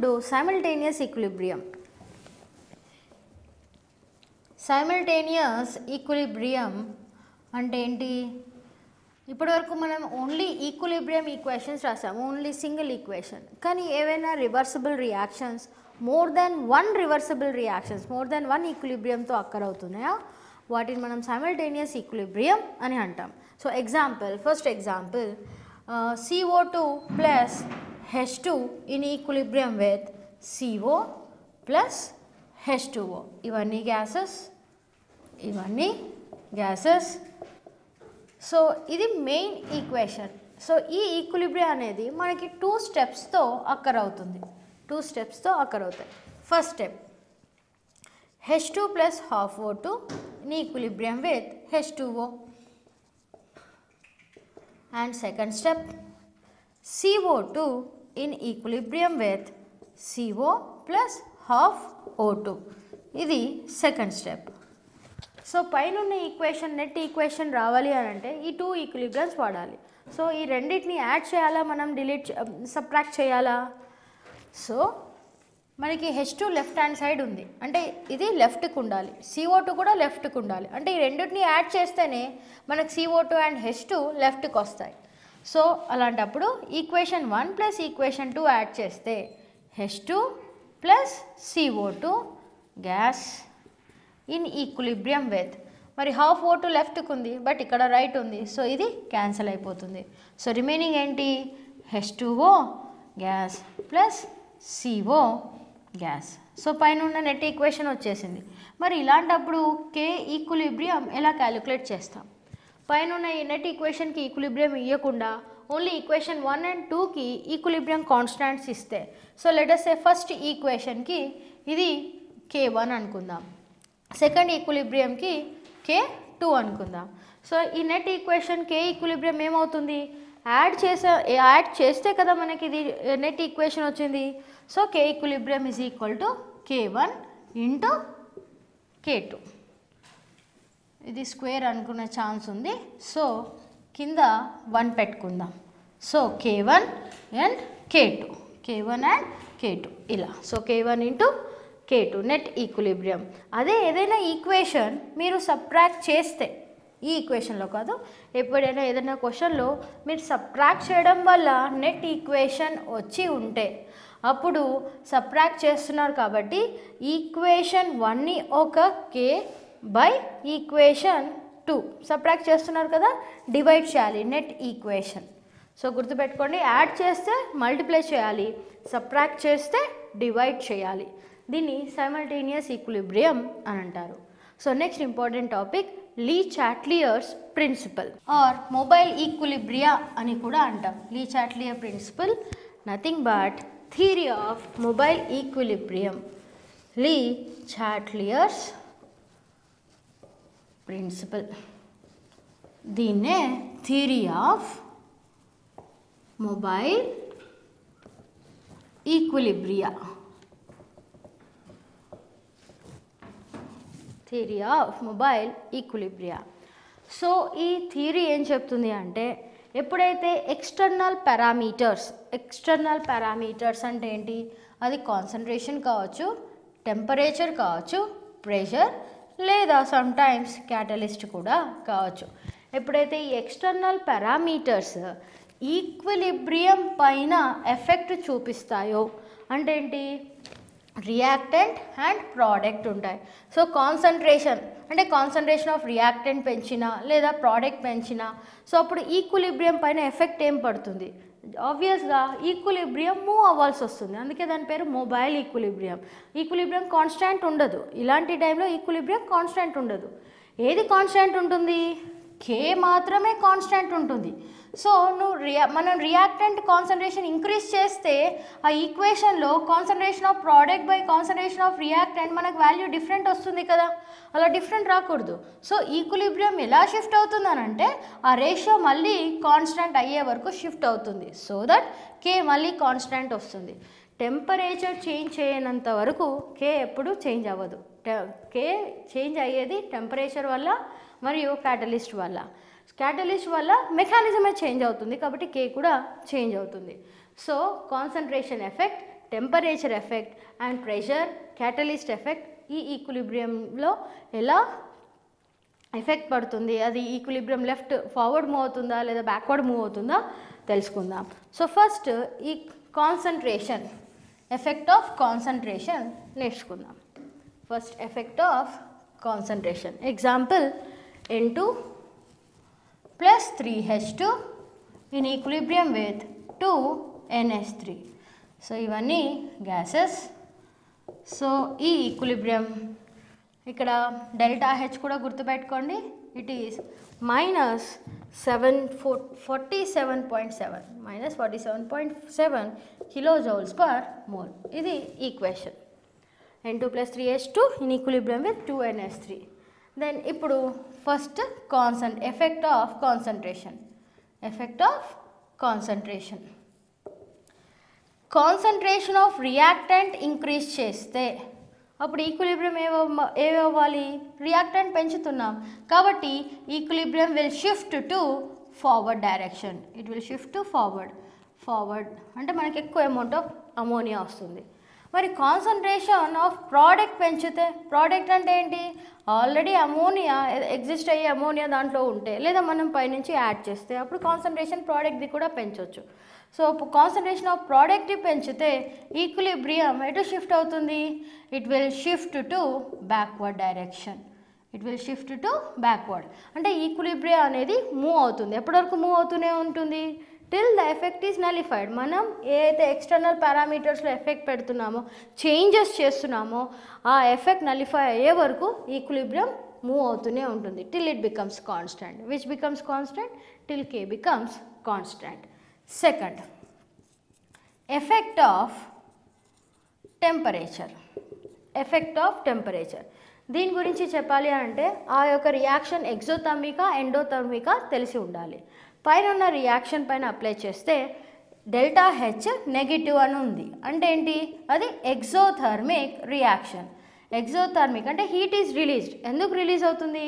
ఇప్పుడు simultaneous equilibrium simultaneous equilibrium అంటే ఏంటి ఇప్పటివరకు మనం ఓన్లీ ఈక్విలిబ్రియం ఈక్వేషన్స్ రాసాము ఓన్లీ సింగిల్ ఈక్వేషన్ కానీ ఏవైనా reversible reactions more than one reversible reactions more than one ఈక్విలిబ్రియంతో అక్కర్ అవుతున్నాయా వాటిని మనం సైమల్టేనియస్ ఈక్విలిబ్రియం అని అంటాం so example first example CO two plus H two in equilibrium with CO plus H two O ఇవన్నీ gases ఇవన్నీ గ్యాసెస్ సో ఇది main equation so ఈ ఈక్విలిబ్రియం అనేది మనకి టూ స్టెప్స్తో అక్కర్ అవుతుంది టూ స్టెప్స్తో అక్కర్ అవుతాయి first step H two plus half O two in equilibrium with H two O and second step CO two in equilibrium with CO plus half O two ఇది second step so పైన ఉన్న equation net equation రావాలి అని అంటే ఈ two ఈక్విలిబ్రియమ్స్ వాడాలి so ఈ రెండింటిని యాడ్ చేయాలా మనం డిలీట్ సబ్ట్రాక్ట్ చేయాలా సో మనకి H two left hand side ఉంది అంటే ఇది లెఫ్ట్కి ఉండాలి సిఓ టూ కూడా లెఫ్ట్కి ఉండాలి అంటే ఈ రెండింటిని యాడ్ చేస్తేనే మనకు CO two and H two లెఫ్ట్కి వస్తాయి సో అలాంటప్పుడు equation one plus equation two add చేస్తే H two plus CO two gas in equilibrium with మరి హాఫ్ ఓ టు లెఫ్ట్కి ఉంది బట్ ఇక్కడ రైట్ ఉంది సో ఇది క్యాన్సిల్ అయిపోతుంది సో రిమైనింగ్ ఏంటి H two O gas plus CO gas so పైన ఉన్న నెట్ ఈక్వేషన్ వచ్చేసింది మరి ఇలాంటప్పుడు కే ఈక్విలిబ్రియం ఎలా క్యాలిక్యులేట్ చేస్తాం పైన ఉన్న ఈ నెట్ ఈక్వేషన్కి ఈక్విలిబ్రియం ఇవ్వకుండా ఓన్లీ ఈక్వేషన్ వన్ అండ్ టూకి ఈక్విలిబ్రియం కాన్స్టాంట్స్ ఇస్తే సో లెటస్ ఏ ఫస్ట్ ఈక్వేషన్కి ఇది కే వన్ అనుకుందాం సెకండ్ ఈక్విలిబ్రియంకి కే టూ అనుకుందాం సో ఈ నెట్ ఈక్వేషన్ కే ఈక్విలిబ్రియం ఏమవుతుంది యాడ్ చేసే యాడ్ చేస్తే కదా మనకి ఇది నెట్ ఈక్వేషన్ వచ్చింది so K equilibrium is equal to K one into K two ఇది స్క్వేర్ అనుకునే ఛాన్స్ ఉంది సో కింద వన్ పెట్టుకుందాం so K one and K two K one and K two ఇలా so K one into K two net equilibrium అదే ఏదైనా equation మీరు subtract చేస్తే ఈ ఈక్వేషన్లో కాదు ఎప్పుడైనా ఏదైనా క్వశ్చన్లో మీరు సబ్ట్రాక్ట్ చేయడం వల్ల నెట్ ఈక్వేషన్ వచ్చి ఉంటే అప్పుడు సబ్ట్రాక్ట్ చేస్తున్నారు కాబట్టి ఈక్వేషన్ వన్ని ఒక K by equation two subtract చేస్తున్నారు కదా డివైడ్ చేయాలి నెట్ ఈక్వేషన్ సో గుర్తుపెట్టుకోండి యాడ్ చేస్తే మల్టిప్లై చేయాలి సబ్ట్రాక్ట్ చేస్తే డివైడ్ చేయాలి దీన్ని సైమల్టేనియస్ ఈక్విలిబ్రియం అని అంటారు so next important topic Le Chatelier's principle or mobile equilibria అని కూడా అంటాం Le Chatelier principle nothing but theory of mobile equilibrium Le Chatelier's principle దీన్నే theory of mobile equilibria theory of mobile equilibria so ఈ theory ఏం చెప్తుంది అంటే ఎప్పుడైతే external parameters external parameters అంటే ఏంటి అది కాన్సన్ట్రేషన్ కావచ్చు టెంపరేచర్ కావచ్చు ప్రెషర్ లేదా సమ్టైమ్స్ క్యాటలిస్ట్ కూడా కావచ్చు ఎప్పుడైతే ఈ ఎక్స్టర్నల్ పారామీటర్స్ ఈక్విలిబ్రియం పైన ఎఫెక్ట్ చూపిస్తాయో అంటే ఏంటి రియాక్టెంట్ అండ్ ప్రోడక్ట్ ఉంటాయి సో కాన్సన్ట్రేషన్ అంటే కాన్సన్ట్రేషన్ ఆఫ్ రియాక్టెంట్ పెంచినా లేదా ప్రోడక్ట్ పెంచినా సో అప్పుడు ఈక్విలిబ్రియం పైన ఎఫెక్ట్ ఏం పడుతుంది ఆబ్వియస్గా ఈక్విలిబ్రియం మూవ్ అవ్వాల్సి వస్తుంది అందుకే దాని పేరు మొబైల్ ఈక్విలిబ్రియం ఈక్విలిబ్రియం కాన్స్టాంట్ ఉండదు ఇలాంటి టైంలో ఈక్విలిబ్రియం కాన్స్టాంట్ ఉండదు ఏది కాన్స్టాంట్ ఉంటుంది కే మాత్రమే కాన్స్టాంట్ ఉంటుంది సో నువ్వు రియా మనం రియాక్టెంట్ కాన్సన్ట్రేషన్ ఇంక్రీజ్ చేస్తే ఆ ఈక్వేషన్లో concentration of product by concentration of reactant మనకు వాల్యూ డిఫరెంట్ వస్తుంది కదా అలా డిఫరెంట్ రాకూడదు సో ఈక్విలిబ్రియం ఎలా షిఫ్ట్ అవుతుందనంటే ఆ రేషియో మళ్ళీ కాన్స్టాంట్ అయ్యే వరకు షిఫ్ట్ అవుతుంది సో దట్ కే మళ్ళీ కాన్స్టాంట్ వస్తుంది టెంపరేచర్ చేంజ్ చేయనంత వరకు కే ఎప్పుడు చేంజ్ అవ్వదు కే చేంజ్ అయ్యేది టెంపరేచర్ వల్ల మరియు క్యాటలిస్ట్ వల్ల క్యాటలిస్ట్ వల్ల మెకానిజమే చేంజ్ అవుతుంది కాబట్టి కే కూడా చేంజ్ అవుతుంది so concentration effect temperature effect and pressure catalyst effect ఈ ఈక్విలిబ్రియంలో ఎలా ఎఫెక్ట్ పడుతుంది అది ఈక్విలిబ్రియం లెఫ్ట్ ఫార్వర్డ్ మూవ్ అవుతుందా లేదా బ్యాక్వర్డ్ మూవ్ అవుతుందా తెలుసుకుందాం సో ఫస్ట్ ఈ కాన్సన్ట్రేషన్ ఎఫెక్ట్ ఆఫ్ కాన్సన్ట్రేషన్ నేర్చుకుందాం first effect of concentration example N two plus three H two in equilibrium with two NH three so ఇవన్నీ gases so ఈ equilibrium ఇక్కడ delta H కూడా గుర్తుపెట్టుకోండి it is minus seven four forty seven point seven minus forty seven point seven kilo joules per mole ఇది equation N two plus three H two in equilibrium with two NS three then ఇప్పుడు first కాన్సన్ effect of concentration effect of concentration concentration of reactant increase చేస్తే అప్పుడు equilibrium ఏవ ఏమవ్వాలి reactant పెంచుతున్నాం కాబట్టి equilibrium will shift to forward direction it will shift to forward forward అంటే మనకి ఎక్కువ అమౌంట్ ఆఫ్ అమోనియా వస్తుంది మరి కాన్సన్ట్రేషన్ ఆఫ్ ప్రోడక్ట్ పెంచితే ప్రోడక్ట్ అంటే ఏంటి ఆల్రెడీ అమోనియా ఎగ్జిస్ట్ అయ్యే అమోనియా దాంట్లో ఉంటే లేదా మనం పైనుంచి యాడ్ చేస్తే అప్పుడు కాన్సన్ట్రేషన్ ప్రోడక్ట్ది కూడా పెంచవచ్చు సో కాన్సన్ట్రేషన్ ఆఫ్ ప్రోడక్ట్ని పెంచితే ఈక్విలిబ్రియం ఎటు షిఫ్ట్ అవుతుంది it will shift to backward direction it will shift to backward అంటే ఈక్విలిబ్రియా అనేది మూవ్ అవుతుంది ఎప్పటివరకు మూవ్ అవుతూనే ఉంటుంది till the effect is nullified మనం ఏ అయితే ఎక్స్టర్నల్ పారామీటర్స్లో ఎఫెక్ట్ పెడుతున్నామో చేంజెస్ చేస్తున్నామో ఆ ఎఫెక్ట్ నలిఫై అయ్యే వరకు ఈక్విలిబ్రియం మూవ్ అవుతూనే ఉంటుంది till it becomes constant which becomes constant till K becomes constant second effect of temperature effect of temperature దీని గురించి చెప్పాలి అంటే ఆ యొక్క రియాక్షన్ ఎగ్జోథర్మికా ఎండోథర్మికా తెలిసి ఉండాలి పైన ఉన్న రియాక్షన్ పైన అప్లై చేస్తే డెల్టా హెచ్ నెగిటివ్ అని ఉంది అంటే ఏంటి అది ఎగ్జోథర్మిక్ రియాక్షన్ ఎగ్జోథర్మిక్ అంటే హీట్ ఈజ్ రిలీజ్డ్ ఎందుకు రిలీజ్ అవుతుంది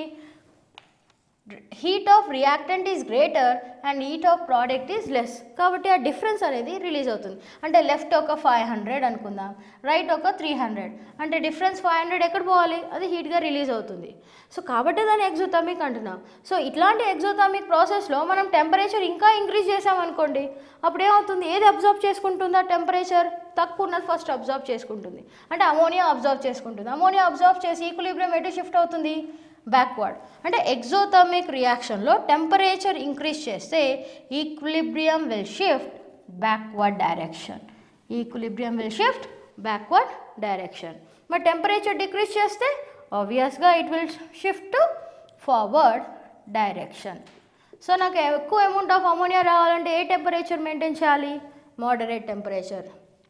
heat of reactant is greater and heat of product is less కాబట్టి ఆ డిఫరెన్స్ అనేది రిలీజ్ అవుతుంది అంటే లెఫ్ట్ ఒక ఫైవ్ హండ్రెడ్ అనుకుందాం రైట్ ఒక త్రీ హండ్రెడ్ అంటే డిఫరెన్స్ ఫైవ్ హండ్రెడ్ ఎక్కడ పోవాలి అది హీట్గా రిలీజ్ అవుతుంది సో కాబట్టి దాన్ని ఎగ్జోథమిక్ అంటున్నాం సో ఇట్లాంటి ఎగ్జోథమిక్ ప్రాసెస్లో మనం టెంపరేచర్ ఇంకా ఇంక్రీజ్ చేసామనుకోండి అప్పుడు ఏమవుతుంది ఏది అబ్జర్వ్ చేసుకుంటుందా టెంపరేచర్ తక్కువ ఉన్నది ఫస్ట్ అబ్జర్వ్ చేసుకుంటుంది అంటే అమోనియా అబ్జర్వ్ చేసుకుంటుంది అమోనియా అబ్జర్వ్ చేసి ఈక్విలిబ్రియం ఎటు షిఫ్ట్ అవుతుంది బ్యాక్వర్డ్ అంటే ఎగ్జోథర్మిక్ రియాక్షన్లో టెంపరేచర్ ఇంక్రీజ్ చేస్తే equilibrium will shift backward direction equilibrium will shift backward direction మరి టెంపరేచర్ డిక్రీజ్ చేస్తే ఆబ్వియస్గా it will shift to forward direction so నాకు ఎక్కువ అమౌంట్ ఆఫ్ అమోనియా రావాలంటే ఏ టెంపరేచర్ మెయింటైన్ చేయాలి మోడరేట్ టెంపరేచర్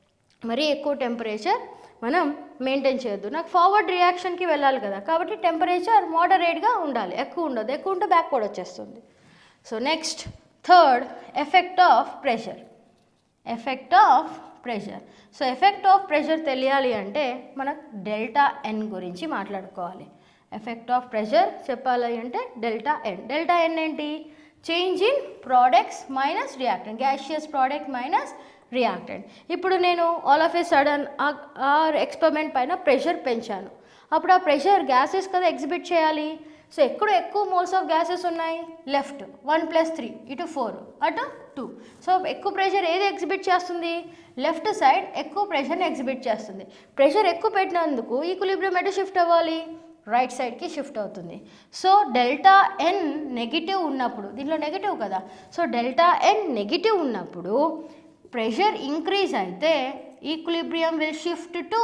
మరీ ఎక్కువ టెంపరేచర్ మనం మెయింటైన్ చేయొద్దు నాకు ఫార్వర్డ్ రియాక్షన్కి వెళ్ళాలి కదా కాబట్టి టెంపరేచర్ మోడరేట్గా ఉండాలి ఎక్కువ ఉండదు ఎక్కువ ఉంటే బ్యాక్వర్డ్ వచ్చేస్తుంది so next third effect of pressure effect of pressure so effect of pressure తెలియాలి అంటే మనకు డెల్టా ఎన్ గురించి మాట్లాడుకోవాలి ఎఫెక్ట్ ఆఫ్ ప్రెషర్ చెప్పాలి అంటే డెల్టా ఎన్ డెల్టా ఎన్ ఏంటి change in products minus reactant gaseous product minus reactant ఇప్పుడు నేను ఆల్ ఆఫ్ ఏ సడన్ ఆ ఎక్స్పెరిమెంట్ పైన ప్రెషర్ పెంచాను అప్పుడు ఆ ప్రెషర్ గ్యాసెస్ కదా ఎగ్జిబిట్ చేయాలి సో ఎక్కడ ఎక్కువ మోల్స్ ఆఫ్ గ్యాసెస్ ఉన్నాయి లెఫ్ట్ వన్ ప్లస్ త్రీ ఇటు ఫోర్ అటు టూ సో ఎక్కువ ప్రెషర్ ఏది ఎగ్జిబిట్ చేస్తుంది లెఫ్ట్ సైడ్ ఎక్కువ ప్రెషర్ని ఎగ్జిబిట్ చేస్తుంది ప్రెషర్ ఎక్కువ పెట్టినందుకు ఈక్విలిబ్రియం ఎటు షిఫ్ట్ అవ్వాలి రైట్ సైడ్కి షిఫ్ట్ అవుతుంది సో డెల్టా ఎన్ నెగిటివ్ ఉన్నప్పుడు దీనిలో నెగిటివ్ కదా సో డెల్టా ఎన్ నెగిటివ్ ఉన్నప్పుడు ప్రెషర్ ఇంక్రీజ్ అయితే equilibrium will shift to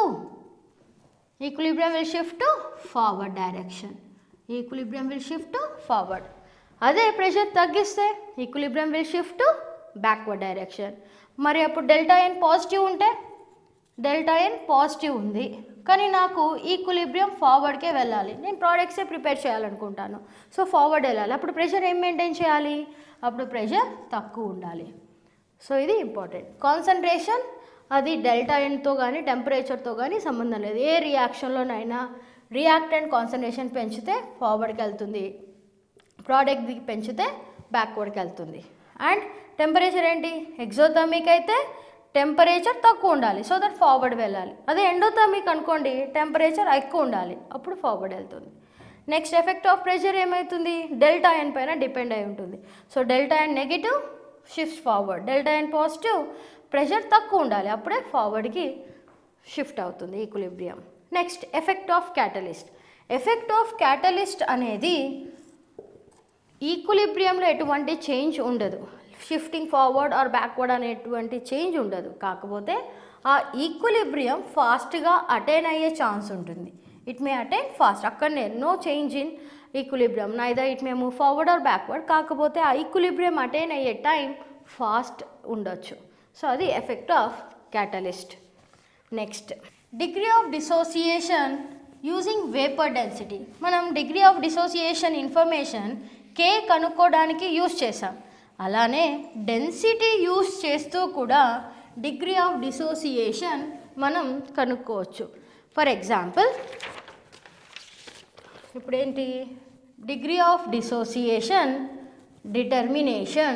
equilibrium will shift to forward direction equilibrium will shift to forward అదే ప్రెషర్ తగ్గిస్తే equilibrium will shift to backward direction మరి అప్పుడు delta ఎన్ positive ఉంటే డెల్టా ఎన్ positive ఉంది కానీ నాకు ఈక్విలిబ్రియం ఫార్వర్డ్కే వెళ్ళాలి నేను ప్రోడక్ట్సే ప్రిపేర్ చేయాలనుకుంటాను సో ఫార్వర్డ్ వెళ్ళాలి అప్పుడు ప్రెషర్ ఏం మెయింటైన్ చేయాలి అప్పుడు ప్రెషర్ తక్కువ ఉండాలి సో ఇది ఇంపార్టెంట్ కాన్సన్ట్రేషన్ అది డెల్టా ఎన్తో కానీ టెంపరేచర్తో కానీ సంబంధం లేదు ఏ రియాక్షన్లోనైనా రియాక్టెంట్ కాన్సన్ట్రేషన్ పెంచితే ఫార్వర్డ్కి వెళ్తుంది ప్రోడక్ట్ దిగి పెంచితే బ్యాక్వర్డ్కి వెళ్తుంది అండ్ టెంపరేచర్ ఏంటి ఎగ్జోథర్మిక్ అయితే టెంపరేచర్ తక్కువ ఉండాలి సో దట్ ఫార్వర్డ్ వెళ్ళాలి అదే ఎండోథర్మిక్ అనుకోండి టెంపరేచర్ ఎక్కువ ఉండాలి అప్పుడు ఫార్వర్డ్ వెళ్తుంది నెక్స్ట్ ఎఫెక్ట్ ఆఫ్ ప్రెషర్ ఏమవుతుంది డెల్టా ఎన్ పైన డిపెండ్ అయి ఉంటుంది సో డెల్టా ఎన్ నెగిటివ్ షిఫ్ట్ ఫార్వర్డ్ డెల్టా ఎన్ పాజిటివ్ ప్రెషర్ తక్కువ ఉండాలి అప్పుడే ఫార్వర్డ్కి షిఫ్ట్ అవుతుంది equilibrium next effect of catalyst effect of catalyst అనేది ఈక్విలిబ్రియంలో ఎటువంటి చేంజ్ ఉండదు షిఫ్టింగ్ ఫార్వర్డ్ ఆర్ బ్యాక్వర్డ్ అనేటువంటి చేంజ్ ఉండదు కాకపోతే ఆ ఈక్విలిబ్రియం ఫాస్ట్గా అటైన్ అయ్యే ఛాన్స్ ఉంటుంది ఇట్ మే అటైన్ ఫాస్ట్ అక్కడనే no change in equilibrium neither it may move forward or backward కాకపోతే ఆ ఈక్విలిబ్రియం అటైన్ అయ్యే టైం ఫాస్ట్ ఉండొచ్చు సో అది effect of catalyst next degree of dissociation using vapour density మనం degree of dissociation information K కనుక్కోవడానికి use చేసాం అలానే density use చేస్తూ కూడా డిగ్రీ ఆఫ్ డిసోసియేషన్ మనం కనుక్కోవచ్చు ఫర్ ఎగ్జాంపుల్ ఇప్పుడేంటి degree of dissociation determination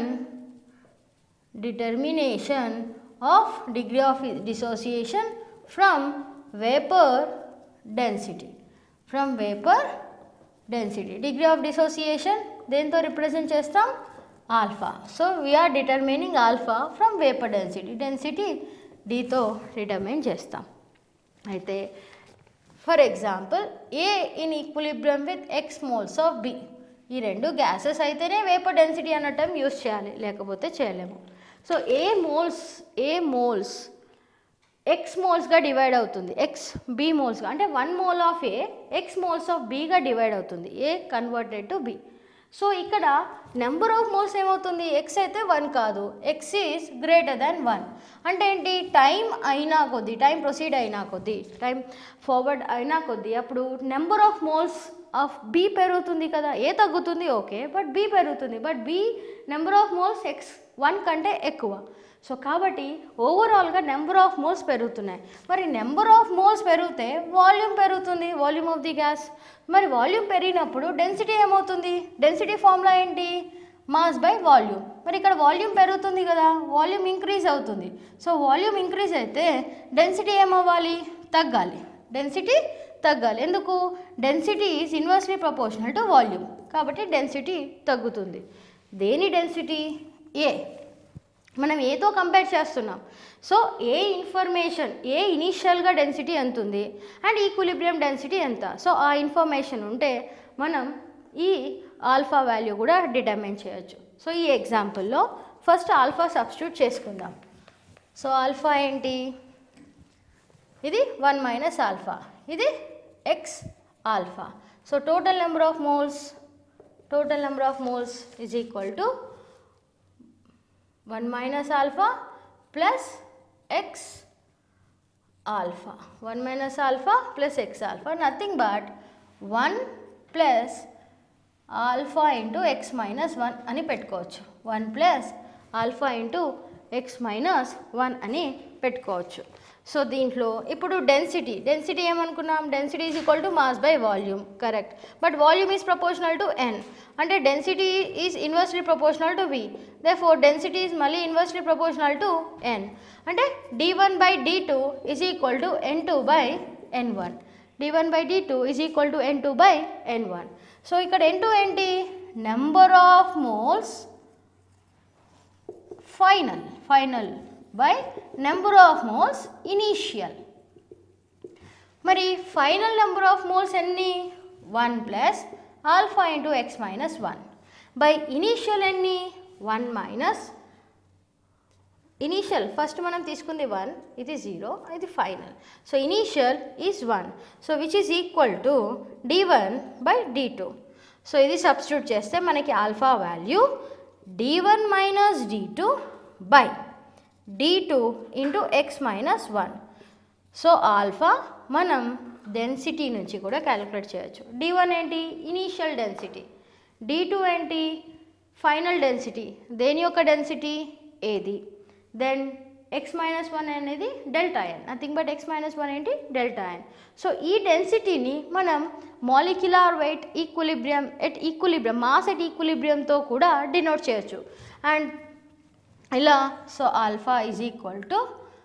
determination of degree of dissociation from vapor density from vapor density degree of dissociation దేంతో represent చేస్తాం alpha so we are determining alpha from vapour density density డీతో determine చేస్తాం అయితే for example A in equilibrium with X moles of B ఈ రెండు gases అయితేనే vapour density అన్న term use చేయాలి లేకపోతే చేయలేము so A moles A moles X మోల్స్గా డివైడ్ అవుతుంది ఎక్స్ బి మోల్స్గా అంటే one mole of A X moles of బీగా డివైడ్ అవుతుంది A converted to B so ఇక్కడ నెంబర్ ఆఫ్ మోల్స్ ఏమవుతుంది ఎక్స్ అయితే వన్ కాదు X is greater than one అంటే ఏంటి టైం అయినా కొద్దీ టైం ప్రొసీడ్ అయినా కొద్దీ టైం ఫార్వర్డ్ అయినా కొద్దీ అప్పుడు number of moles of B పెరుగుతుంది కదా ఏ తగ్గుతుంది ఓకే బట్ బి పెరుగుతుంది but B number of moles X one కంటే ఎక్కువ సో కాబట్టి ఓవరాల్గా నెంబర్ ఆఫ్ మోల్స్ పెరుగుతున్నాయి మరి నెంబర్ ఆఫ్ మోల్స్ పెరిగితే వాల్యూమ్ పెరుగుతుంది వాల్యూమ్ ఆఫ్ ది గ్యాస్ మరి వాల్యూమ్ పెరిగినప్పుడు డెన్సిటీ ఏమవుతుంది డెన్సిటీ ఫార్ములా ఏంటి మాస్ బై వాల్యూమ్ మరి ఇక్కడ వాల్యూమ్ పెరుగుతుంది కదా వాల్యూమ్ ఇంక్రీజ్ అవుతుంది సో వాల్యూమ్ ఇంక్రీజ్ అయితే డెన్సిటీ ఏమవ్వాలి తగ్గాలి డెన్సిటీ తగ్గాలి ఎందుకు density is inversely proportional to volume కాబట్టి డెన్సిటీ తగ్గుతుంది దేని డెన్సిటీ ఏ మనం ఏతో కంపేర్ చేస్తున్నాం సో ఏ ఇన్ఫర్మేషన్ ఏ ఇనీషియల్గా డెన్సిటీ ఎంత ఉంది అండ్ ఈక్విలిబ్రియం డెన్సిటీ ఎంత సో ఆ ఇన్ఫర్మేషన్ ఉంటే మనం ఈ ఆల్ఫా వాల్యూ కూడా డిటర్మైన్ చేయొచ్చు సో ఈ ఎగ్జాంపుల్లో ఫస్ట్ ఆల్ఫా సబ్స్టిట్యూట్ చేసుకుందాం సో ఆల్ఫా ఏంటి ఇది వన్ మైనస్ ఆల్ఫా ఇది X alpha so total number of moles total number of moles is equal to 1 minus alpha plus x alpha 1 minus alpha plus x alpha nothing but 1 plus alpha into x minus 1 అని పెట్టుకోవచ్చు 1 plus alpha into x minus 1 అని పెట్టుకోవచ్చు so దీంట్లో ఇప్పుడు density density ఏమనుకున్నాం density is equal to mass by volume correct but volume is proportional to N అంటే density is inversely proportional to V therefore density is మళ్ళీ inversely proportional to N అంటే D one by D two is equal to N two by N one D one by D two is equal to N two by N one so ఇక్కడ N two ఏంటి number of moles final final by number of moles initial మరి final number of moles ఎన్ని one plus alpha into X minus one by initial ఎన్ని one minus initial first మనం తీసుకుంది one ఇది zero ఇది final so initial is one so which is equal to D one by D two so ఇది substitute చేస్తే మనకి alpha value D one minus D two by D two into X minus one so alpha మనం డెన్సిటీ నుంచి కూడా calculate చేయొచ్చు D one ఏంటి initial density D two ఏంటి ఫైనల్ డెన్సిటీ దేని యొక్క డెన్సిటీ ఏది దెన్ ఎక్స్ మైనస్ వన్ అనేది delta N nothing but X minus one ఏంటి డెల్టా ఎన్ సో ఈ డెన్సిటీని మనం molecular weight equilibrium at equilibrium mass at ఈక్విలిబ్రియంతో కూడా డినోట్ చేయొచ్చు అండ్ ఇలా so alpha is equal to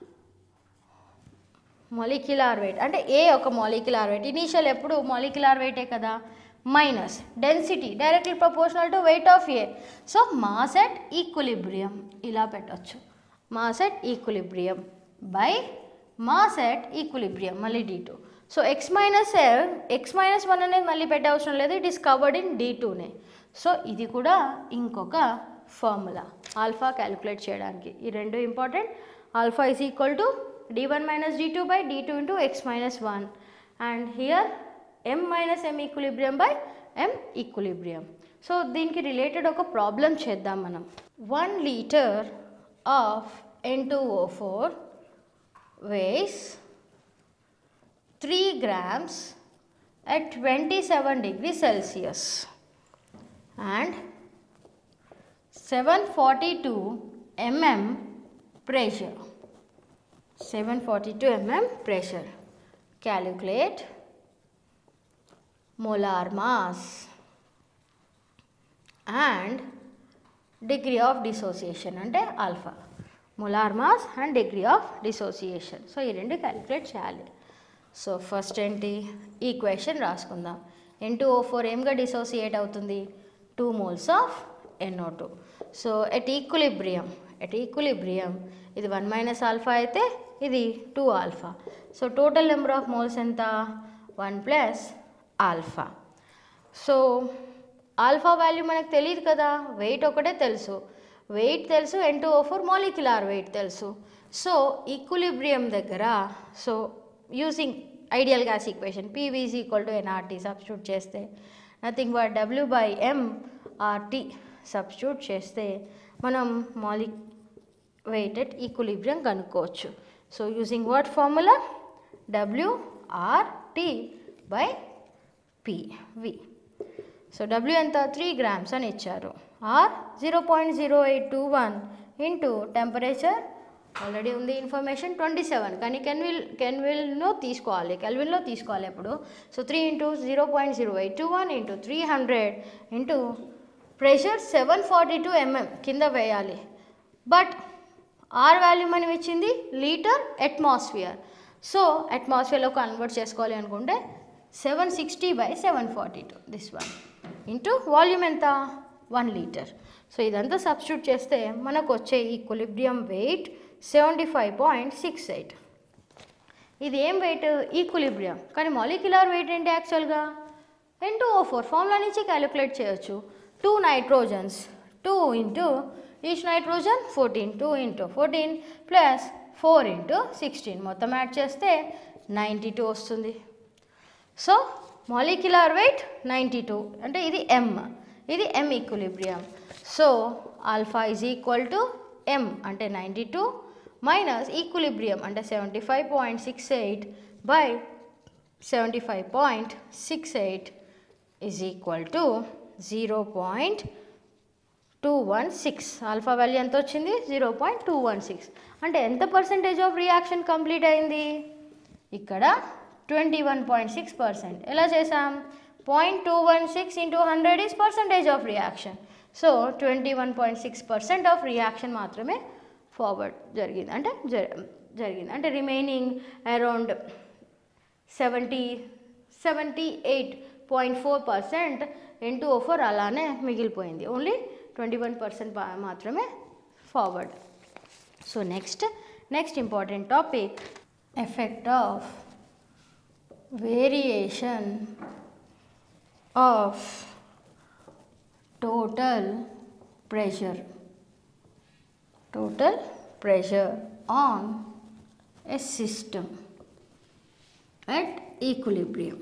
molecular weight అంటే ఏ ఒక మాలిక్యులార్ వెయిట్ ఇనీషియల్ ఎప్పుడు మాలిక్యులార్ వెయిటే కదా minus density directly proportional to weight of A so mass at equilibrium ఇలా పెట్టొచ్చు mass at equilibrium by mass at equilibrium మళ్ళీ D two so X minus X minus one అనేది మళ్ళీ పెట్టే అవసరం లేదు it is covered in D టూనే so ఇది కూడా ఇంకొక ఫార్ములా ఆల్ఫా క్యాలిక్యులేట్ చేయడానికి ఈ రెండు important alpha is equal to D one minus D two by D two into X minus one and here M minus M equilibrium by M equilibrium so దీనికి related ఒక problem చేద్దాం మనం one litre of N two O four weighs 3 grams at 27 degrees Celsius and 742 mm pressure. 742 mm pressure. Calculate molar mass and degree of dissociation అంటే alpha molar mass and degree of dissociation so ఈ రెండు calculate చేయాలి so first ఏంటి equation రాసుకుందాం N two O four ఏంగా dissociate అవుతుంది two moles of NO two so at equilibrium at equilibrium ఇది one minus alpha అయితే ఇది two alpha so total number of moles ఎంత one plus alpha so alpha value మనకు తెలియదు కదా weight ఒకటే తెలుసు వెయిట్ తెలుసు N two O four molecular weight తెలుసు సో ఈక్విలిబ్రియం దగ్గర so using ideal gas equation PV is equal to NRT substitute చేస్తే nothing but W by M RT substitute చేస్తే మనం మాలిక్ వెయిటెడ్ ఈక్విలిబ్రియం కనుక్కోవచ్చు so using what formula WRT by PV so W ఎంత three grams అని ఇచ్చారు R zero point zero eight two one into temperature already ఉంది information twenty seven కానీ కెన్విల్ కెన్విల్లో తీసుకోవాలి కెల్విన్లో తీసుకోవాలి ఎప్పుడు so three into zero point zero eight two one into three hundred into pressure seven forty two MM కింద వేయాలి బట్ ఆర్ వాల్యూ మనం ఇచ్చింది లీటర్ అట్మాస్ఫియర్ సో అట్మాస్ఫియర్లో కన్వర్ట్ చేసుకోవాలి అనుకుంటే seven sixty by seven forty two this one into volume ఎంత one litre so ఇదంతా substitute చేస్తే మనకు వచ్చే equilibrium weight seventy five point six eight ఇది ఏం వెయిట్ ఈక్విలిబ్రియం కానీ మాలిక్యులర్ వెయిట్ ఏంటి యాక్చువల్గా N two O four formula నుంచి క్యాలిక్యులేట్ చేయొచ్చు two nitrogens two into each nitrogen fourteen two into fourteen plus four into sixteen మొత్తం add చేస్తే ninety two వస్తుంది so molecular weight ninety two అంటే ఇది ఎం ఇది M equilibrium so alpha is equal to M అంటే ninety two minus equilibrium అంటే seventy five point six eight by seventy five point six eight is equal to zero point two one six alpha value ఎంత వచ్చింది zero point two one six అంటే ఎంత percentage of reaction complete అయింది ఇక్కడ twenty one point six percent ఎలా చేసాం point two one six into hundred is percentage of reaction so twenty one point six percent of reaction మాత్రమే forward జరిగింది అంటే జ- జరిగింది అంటే remaining around seventy seventy eight point four percent N two O four అలానే మిగిలిపోయింది ఓన్లీ ట్వంటీ వన్ పర్సెంట్ మాత్రమే forward so next next important topic effect of variation of total pressure total pressure on a system at equilibrium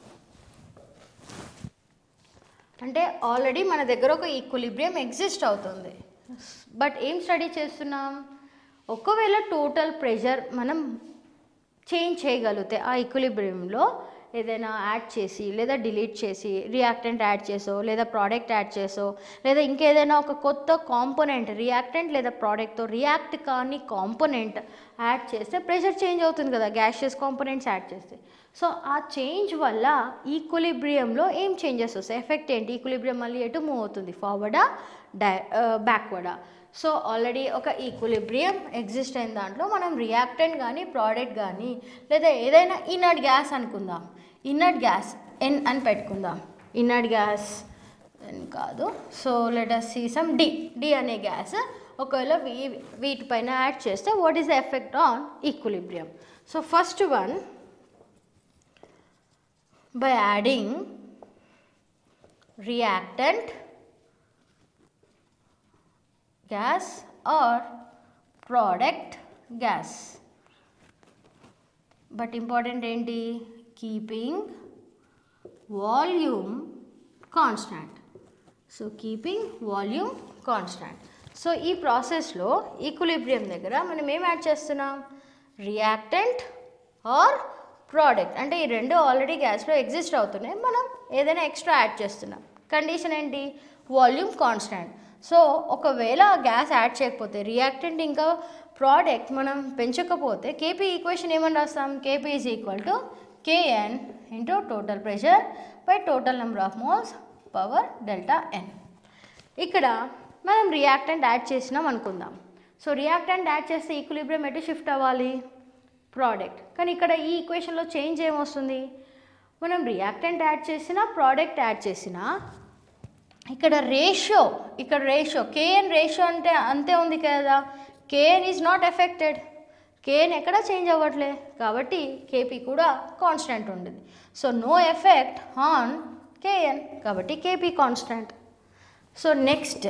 అంటే ఆల్రెడీ మన దగ్గర ఒక equilibrium exist అవుతుంది but ఏం స్టడీ చేస్తున్నాం ఒకవేళ టోటల్ ప్రెషర్ మనం చేంజ్ చేయగలిగితే ఆ ఈక్విలిబ్రియంలో ఏదైనా యాడ్ చేసి లేదా డిలీట్ చేసి రియాక్టెంట్ యాడ్ చేసో లేదా ప్రోడక్ట్ యాడ్ చేసో లేదా ఇంకేదైనా ఒక కొత్త కాంపోనెంట్ రియాక్టెంట్ లేదా ప్రోడక్ట్తో రియాక్ట్ కాని కాంపోనెంట్ యాడ్ చేస్తే ప్రెషర్ చేంజ్ అవుతుంది కదా గ్యాషియస్ కాంపోనెంట్స్ యాడ్ చేస్తే సో ఆ చేంజ్ వల్ల ఈక్విలిబ్రియంలో ఏం చేంజెస్ వస్తాయి ఎఫెక్ట్ ఏంటి ఈక్విలిబ్రియం మళ్ళీ ఎటు మూవ్ అవుతుంది ఫార్వర్డా డై బ్యాక్వర్డా సో ఆల్రెడీ ఒక ఈక్విలిబ్రియం ఎగ్జిస్ట్ అయిన దాంట్లో మనం రియాక్టెంట్ కానీ ప్రోడక్ట్ కానీ లేదా ఏదైనా ఇన్నర్ట్ గ్యాస్ అనుకుందాం ఇన్నర్ట్ గ్యాస్ ఎన్ అని పెట్టుకుందాం ఇన్నర్ట్ గ్యాస్ ఎన్ కాదు so let us see some D D అనే గ్యాస్ ఒకవేళ వీ వీటిపైన యాడ్ చేస్తే what is the effect on equilibrium so first one by adding reactant gas or product gas but important ఏంటి keeping volume constant so keeping volume constant so ఈ ప్రాసెస్లో equilibrium దగ్గర మనం ఏం యాడ్ చేస్తున్నాం రియాక్టెంట్ ఆర్ ప్రోడక్ట్ అంటే ఈ రెండు ఆల్రెడీ గ్యాస్లో ఎగ్జిస్ట్ అవుతున్నాయి మనం ఏదైనా ఎక్స్ట్రా యాడ్ చేస్తున్నాం కండిషన్ ఏంటి వాల్యూమ్ కాన్స్టాంట్ సో ఒకవేళ ఆ గ్యాస్ యాడ్ చేయకపోతే రియాక్టెంట్ ఇంకా ప్రోడక్ట్ మనం పెంచకపోతే కేపీ ఈక్వేషన్ ఏమని రాస్తాం KP is equal to KN into total pressure by total number of moles power delta N ఇక్కడ మనం రియాక్టెంట్ యాడ్ చేసినాం అనుకుందాం సో రియాక్టెంట్ యాడ్ చేస్తే ఈక్విలిబ్రియం ఎటు షిఫ్ట్ అవ్వాలి ప్రోడక్ట్ కానీ ఇక్కడ ఈ ఈక్వేషన్లో చేంజ్ ఏమొస్తుంది మనం రియాక్టెంట్ యాడ్ చేసినా ప్రోడక్ట్ యాడ్ చేసినా ఇక్కడ రేషియో ఇక్కడ రేషియో కేఎన్ రేషియో అంటే అంతే ఉంది కదా KN is not affected KN ఎక్కడ చేంజ్ అవ్వట్లే కాబట్టి కేపీ కూడా కాన్స్టెంట్ ఉండేది so no effect on KN కాబట్టి KP constant so next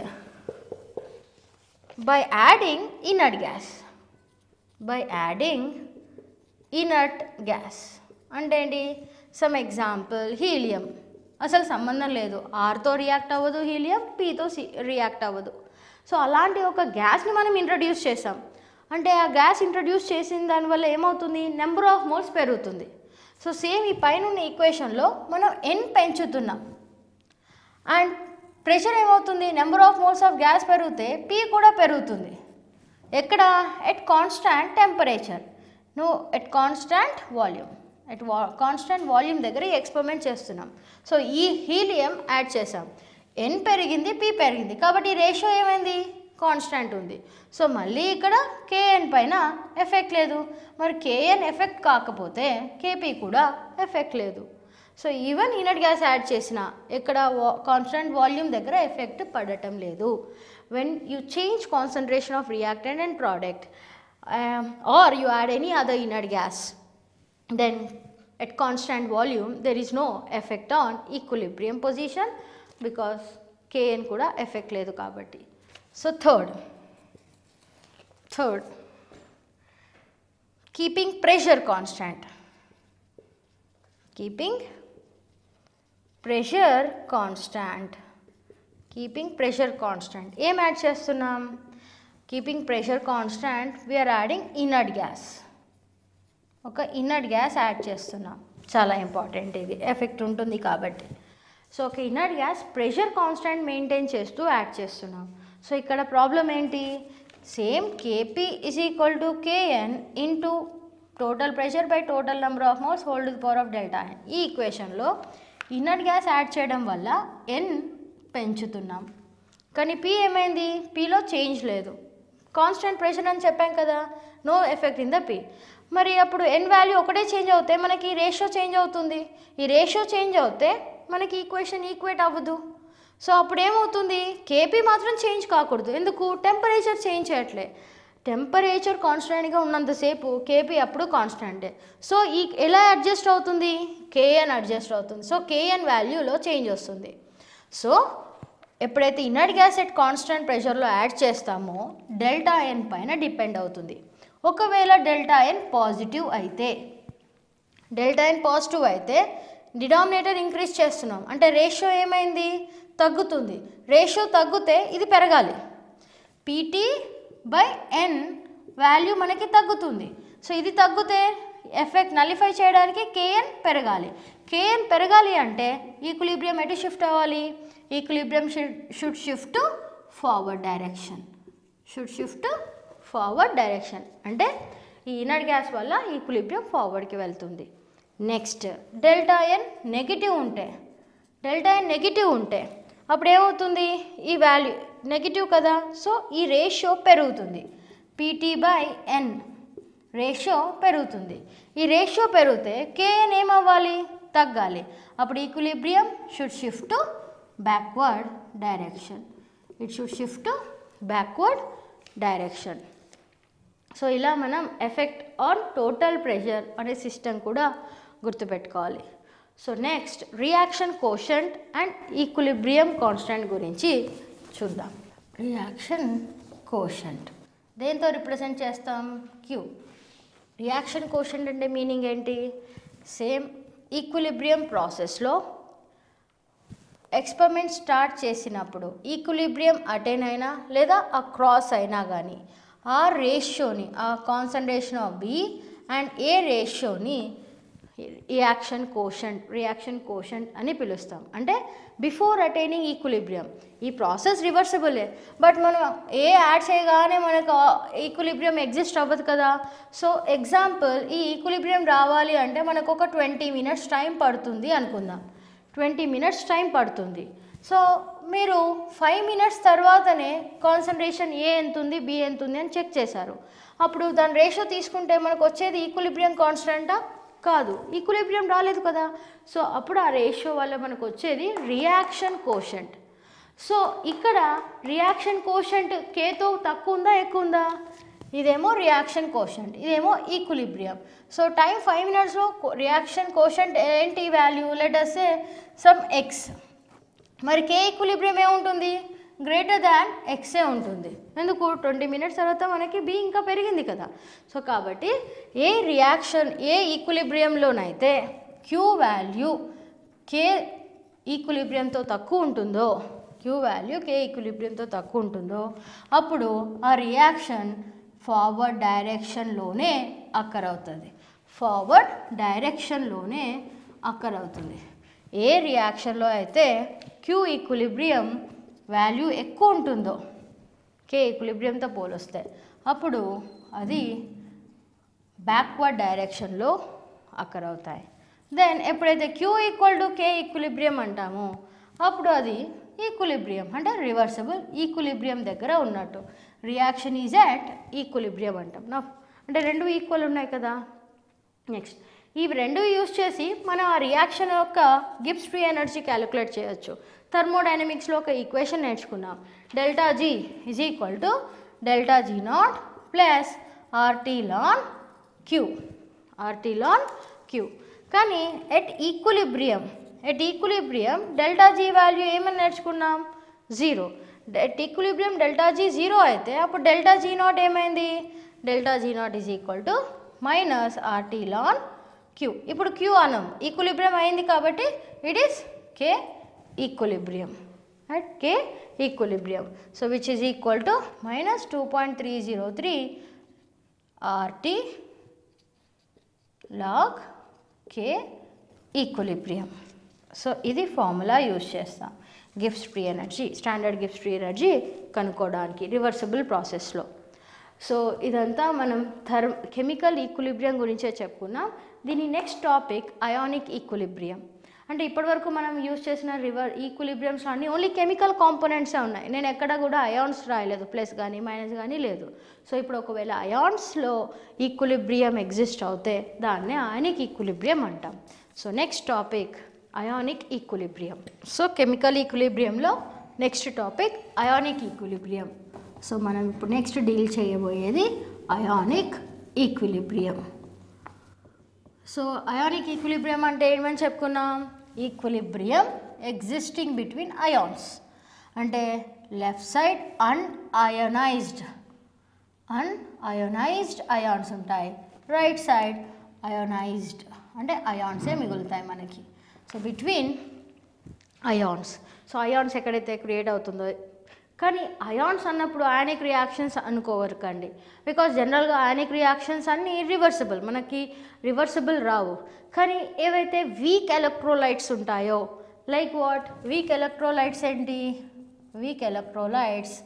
by adding inert gas by adding inert gas అంటే ఏంటి సమ్ ఎగ్జాంపుల్ హీలియం అసలు సంబంధం లేదు ఆర్తో రియాక్ట్ అవ్వదు హీలియం పీతో రియాక్ట్ అవ్వదు సో అలాంటి ఒక గ్యాస్ని మనం ఇంట్రడ్యూస్ చేసాం అంటే ఆ గ్యాస్ ఇంట్రడ్యూస్ చేసిన దానివల్ల ఏమవుతుంది నెంబర్ ఆఫ్ మోల్స్ పెరుగుతుంది సో సేమ్ ఈ పైన ఉన్న ఈక్వేషన్లో మనం ఎన్ పెంచుతున్నాం అండ్ ప్రెషర్ ఏమవుతుంది number of moles of gas పెరిగితే పీ కూడా పెరుగుతుంది ఎక్కడ ఎట్ కాన్స్టాంట్ టెంపరేచర్ నువ్వు ఎట్ కాన్స్టాంట్ వాల్యూమ్ ఎట్ వా కాన్స్టాంట్ వాల్యూమ్ దగ్గర ఈ ఎక్స్పెరిమెంట్ చేస్తున్నాం సో ఈ హీలియం యాడ్ చేసాం ఎన్ పెరిగింది పి పెరిగింది కాబట్టి రేషియో ఏమైంది కాన్స్టాంట్ ఉంది సో మళ్ళీ ఇక్కడ కేఎన్ పైన ఎఫెక్ట్ లేదు మరి కేఎన్ ఎఫెక్ట్ కాకపోతే కేపీ కూడా ఎఫెక్ట్ లేదు so even inert gas add చేసిన ఇక్కడ కాన్స్టెంట్ వాల్యూమ్ దగ్గర ఎఫెక్ట్ పడటం లేదు when you change concentration of reactant and product or you add any other inert gas then at constant volume there is no effect on equilibrium position because kn కూడా effect లేదు కాబట్టి so third third keeping pressure constant keeping pressure constant keeping pressure constant ఏం add చేస్తున్నాం keeping pressure constant we're adding inert gas ఒక inert gas add చేస్తున్నాం చాలా important ఇది effect ఉంటుంది కాబట్టి సో ఒక inert gas pressure constant maintain చేస్తూ యాడ్ చేస్తున్నాం సో ఇక్కడ ప్రాబ్లం ఏంటి same KP is equal to KN into total pressure by total number of moles hold the power of delta n ఈ ఈక్వేషన్లో ఇన్నర్ట్ గ్యాస్ యాడ్ చేయడం వల్ల ఎన్ పెంచుతున్నాం కానీ పి ఏమైంది పిలో చేంజ్ లేదు కాన్స్టెంట్ ప్రెషర్ అని చెప్పాం కదా no effect in the P మరి అప్పుడు ఎన్ వాల్యూ ఒకటే చేంజ్ అవుతే మనకి రేషియో చేంజ్ అవుతుంది ఈ రేషియో చేంజ్ అవుతే మనకి ఈక్వేషన్ ఈక్వేట్ అవ్వదు సో అప్పుడు ఏమవుతుంది కేపీ మాత్రం చేంజ్ కాకూడదు ఎందుకు టెంపరేచర్ చేంజ్ చేయట్లే టెంపరేచర్ కాన్స్టాంట్గా ఉన్నంతసేపు కేపీ అప్పుడు కాన్స్టాంటే సో ఈ ఎలా అడ్జస్ట్ అవుతుంది కేఎన్ అడ్జస్ట్ అవుతుంది సో కేఎన్ వాల్యూలో చేంజ్ వస్తుంది సో ఎప్పుడైతే ఇన్నర్ట్ గ్యాస్ ఎట్ కాన్స్టాంట్ ప్రెషర్లో యాడ్ చేస్తామో డెల్టా ఎన్ పైన డిపెండ్ అవుతుంది ఒకవేళ డెల్టా ఎన్ పాజిటివ్ అయితే డెల్టా ఎన్ పాజిటివ్ అయితే డినామినేటర్ ఇంక్రీజ్ చేస్తున్నాం అంటే రేషియో ఏమైంది తగ్గుతుంది రేషియో తగ్గితే ఇది పెరగాలి పీటీ బై ఎన్ వాల్యూ మనకి తగ్గుతుంది సో ఇది తగ్గితే ఎఫెక్ట్ నలిఫై చేయడానికి కేఎన్ పెరగాలి కేఎన్ పెరగాలి అంటే ఈక్విలిబ్రియం ఎటు షిఫ్ట్ అవ్వాలి equilibrium should shift forward direction should shift forward direction అంటే ఈ ఇనర్ గ్యాస్ వల్ల ఈక్విలిబ్రియం ఫార్వర్డ్కి వెళ్తుంది నెక్స్ట్ డెల్టా ఎన్ నెగిటివ్ ఉంటే డెల్టా ఎన్ నెగిటివ్ ఉంటే అప్పుడు ఏమవుతుంది ఈ వాల్యూ నెగిటివ్ కదా సో ఈ రేషియో పెరుగుతుంది పీటీ బై ఎన్ రేషియో పెరుగుతుంది ఈ రేషియో పెరిగితే కేఎన్ ఏమవ్వాలి తగ్గాలి అప్పుడు equilibrium should shift to backward direction it should shift to backward direction so ఇలా మనం ఎఫెక్ట్ ఆన్ టోటల్ ప్రెషర్ అనే సిస్టమ్ కూడా గుర్తుపెట్టుకోవాలి so next reaction quotient and equilibrium constant గురించి చూద్దాం రియాక్షన్ కోషంట్ దేంతో రిప్రజెంట్ చేస్తాం క్యూ రియాక్షన్ కోషంట్ అంటే మీనింగ్ ఏంటి సేమ్ ఈక్విలిబ్రియం ప్రాసెస్లో ఎక్స్పెరిమెంట్ స్టార్ట్ చేసినప్పుడు ఈక్విలిబ్రియం అటైన్ అయినా లేదా ఆ క్రాస్ అయినా కానీ ఆ రేషియోని ఆ concentration of B and A రేషియోని రియాక్షన్ కోషంట్ రియాక్షన్ కోషంట్ అని పిలుస్తాం అంటే బిఫోర్ అటైనింగ్ ఈక్విలిబ్రియం ఈ ప్రాసెస్ రివర్సిబులే బట్ మనం ఏ యాడ్ చేయగానే మనకు ఈక్విలిబ్రియం ఎగ్జిస్ట్ అవ్వదు కదా సో ఎగ్జాంపుల్ ఈ ఈక్విలిబ్రియం రావాలి అంటే మనకు ఒక ట్వంటీ మినిట్స్ టైం పడుతుంది అనుకుందాం ట్వంటీ మినిట్స్ టైం పడుతుంది సో మీరు ఫైవ్ మినిట్స్ తర్వాతనే కాన్సన్ట్రేషన్ ఏ ఎంత ఉంది బి ఎంత ఉంది అని చెక్ చేశారు అప్పుడు దాని రేషియో తీసుకుంటే మనకు వచ్చేది ఈక్విలిబ్రియం కాన్స్టెంటా కాదు ఈక్విలిబ్రియం రాలేదు కదా సో అప్పుడు ఆ రేషియో వల్ల మనకు వచ్చేది రియాక్షన్ కోషంట్ సో ఇక్కడ రియాక్షన్ కోషంట్ కేతో తక్కువ ఉందా ఎక్కువ ఉందా ఇదేమో రియాక్షన్ కోషంట్ ఇదేమో ఈక్విలిబ్రియం సో టైం ఫైవ్ మినిట్స్లో రియాక్షన్ కోషంట్ ఏంటి వాల్యూ లెటర్స్ సమ్ ఎక్స్ మరి కే ఈక్విలిబ్రియం ఏముంటుంది గ్రేటర్ దాన్ ఎక్సే ఉంటుంది ఎందుకు ట్వంటీ మినిట్స్ తర్వాత మనకి బి ఇంకా పెరిగింది కదా సో కాబట్టి ఏ రియాక్షన్ ఏ ఈక్విలిబ్రియంలోనైతే క్యూ వాల్యూ కే ఈక్విలిబ్రియంతో తక్కువ ఉంటుందో క్యూ వాల్యూ కే ఈక్విలిబ్రియంతో తక్కువ ఉంటుందో అప్పుడు ఆ రియాక్షన్ ఫార్వర్డ్ డైరెక్షన్లోనే అక్కర్ అవుతుంది ఫార్వర్డ్ డైరెక్షన్లోనే అక్కర్ అవుతుంది ఏ రియాక్షన్లో అయితే క్యూ ఈక్విలిబ్రియం వాల్యూ ఎక్కువ ఉంటుందో కే ఈక్విలిబ్రియంతో పోలిస్తే అప్పుడు అది బ్యాక్వర్డ్ డైరెక్షన్లో అక్కర్ అవుతాయి దెన్ ఎప్పుడైతే Q equal to K equilibrium అంటామో అప్పుడు అది ఈక్విలిబ్రియం అంటే రివర్సబుల్ ఈక్విలిబ్రియం దగ్గర ఉన్నట్టు రియాక్షన్ ఈజ్ అట్ ఈక్విలిబ్రియం అంటాం నా అంటే రెండు ఈక్వల్ ఉన్నాయి కదా నెక్స్ట్ ఇవి రెండు యూస్ చేసి మనం ఆ రియాక్షన్ యొక్క గిబ్స్ ఫ్రీ ఎనర్జీ క్యాలిక్యులేట్ చేయొచ్చు థర్మోడైనమిక్స్లో ఒక ఈక్వేషన్ నేర్చుకున్నాం delta G is equal to delta G not plus RT ln Q RT ln Q కానీ at equilibrium at equilibrium delta G value ఏమని నేర్చుకున్నాం zero at equilibrium delta G zero అయితే అప్పుడు delta G not ఏమైంది delta G not is equal to minus RT ln Q ఇప్పుడు Q అనం equilibrium అయింది కాబట్టి it is K equilibrium at K equilibrium so which is equal to minus two point three zero three RT log K equilibrium so ఇది formula use చేస్తాం Gibbs free energy standard Gibbs free energy కనుక్కోవడానికి reversible ప్రాసెస్లో so ఇదంతా మనం థర్మ్ chemical equilibrium గురించే చెప్పుకున్నాం దీని next topic ionic equilibrium అంటే ఇప్పటివరకు మనం యూజ్ చేసిన రివర్ ఈక్విలిబ్రియంస్ అన్నీ ఓన్లీ కెమికల్ కాంపోనెంట్సే ఉన్నాయి నేను ఎక్కడ కూడా అయాన్స్ రాయలేదు ప్లస్ కానీ మైనస్ కానీ లేదు సో ఇప్పుడు ఒకవేళ అయాన్స్లో ఈక్విలిబ్రియం ఎగ్జిస్ట్ అవుతే దాన్నే అయానిక్ ఈక్విలిబ్రియం అంటాం so next topic ionic equilibrium so chemical ఈక్విలిబ్రియంలో next topic ionic equilibrium so మనం ఇప్పుడు నెక్స్ట్ డీల్ చేయబోయేది ionic equilibrium so ionic equilibrium అంటే ఏమని చెప్పుకున్నాం ఈక్విలిబ్రియం ఎగ్జిస్టింగ్ బిట్వీన్ అయాన్స్ అంటే left side unionized unionized ions ఉంటాయి రైట్ సైడ్ అయోనైజ్డ్ అంటే అయాన్సే మిగులుతాయి మనకి so between ions so ions ఎక్కడైతే క్రియేట్ అవుతుందో కానీ అయాన్స్ అన్నప్పుడు అయానిక్ రియాక్షన్స్ అనుకోవరకండి బికాజ్ జనరల్గా అయానిక్ రియాక్షన్స్ అన్నీ ఇర్రివర్సిబుల్ మనకి రివర్సిబుల్ రావు కానీ ఏవైతే వీక్ ఎలక్ట్రోలైట్స్ ఉంటాయో లైక్ వాట్ వీక్ ఎలక్ట్రోలైట్స్ ఏంటి weak electrolytes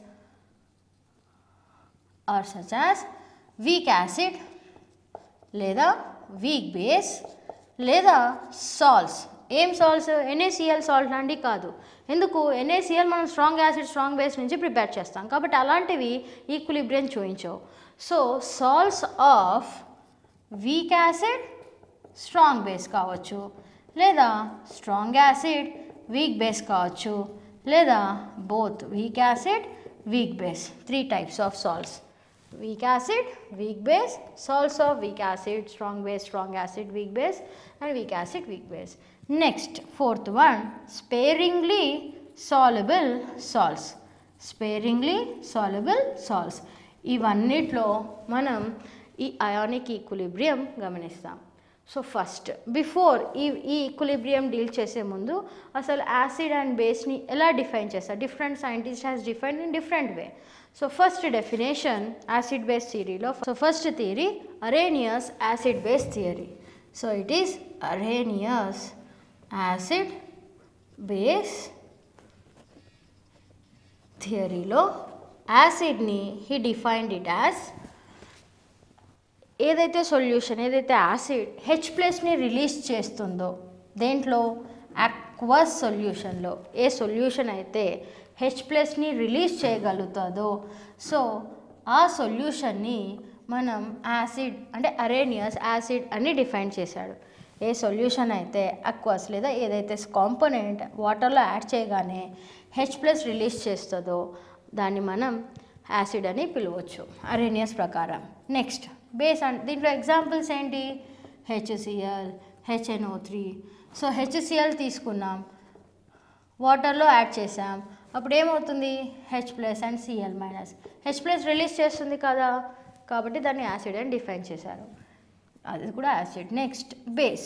are such as weak acid లేదా వీక్ బేస్ లేదా సాల్స్ ఏం సాల్ట్స్ ఎన్ఏసిఎల్ సాల్ట్ లాంటి కాదు ఎందుకు ఎన్ఏసిఎల్ మనం స్ట్రాంగ్ యాసిడ్ స్ట్రాంగ్ బేస్ నుంచి ప్రిపేర్ చేస్తాం కాబట్టి అలాంటివి ఈక్విలిబ్రియం చూపించవు so salts of weak acid strong base కావచ్చు లేదా స్ట్రాంగ్ యాసిడ్ వీక్ బేస్ కావచ్చు లేదా both weak acid weak base three types of salts weak acid weak base salts of weak acid strong base strong acid weak base and weak acid weak base next fourth one sparingly soluble salts sparingly soluble salts ఇవన్నిట్లో మనం ఈ ionic equilibrium గమనిస్తాం so first before ఈ ఈ equilibrium deal చేసే ముందు అసలు acid and బేస్ని ఎలా డిఫైన్ చేస్తారు different scientist has define in different way so first definition acid base థియరీలో so first theory Arrhenius acid base theory so it is Arrhenius acid base థియరీలో యాసిడ్ని హీ డిఫైన్డ్ ఇట్ యాజ్ ఏదైతే solution ఏదైతే acid H ప్లస్ని release చేస్తుందో దేంట్లో aqueous సొల్యూషన్లో ఏ సొల్యూషన్ అయితే హెచ్ ప్లస్ని రిలీజ్ చేయగలుగుతుందో సో ఆ సొల్యూషన్ని మనం యాసిడ్ అంటే అరేనియస్ యాసిడ్ అని డిఫైన్ చేశాడు ఏ సొల్యూషన్ అయితే అక్వస్ లేదా ఏదైతే కాంపోనెంట్ వాటర్లో యాడ్ చేయగానే హెచ్ ప్లస్ రిలీజ్ చేస్తుందో దాన్ని మనం యాసిడ్ అని పిలవచ్చు అరేనియస్ ప్రకారం నెక్స్ట్ బేస్ అండ్ దీంట్లో ఎగ్జాంపుల్స్ ఏంటి HCl HNO three so HCl తీసుకున్నాం వాటర్లో యాడ్ చేసాం అప్పుడు ఏమవుతుంది H plus and Cl minus H plus release చేస్తుంది కదా కాబట్టి దాన్ని యాసిడ్ అని డిఫైన్ చేశారు అది కూడా యాసిడ్ నెక్స్ట్ బేస్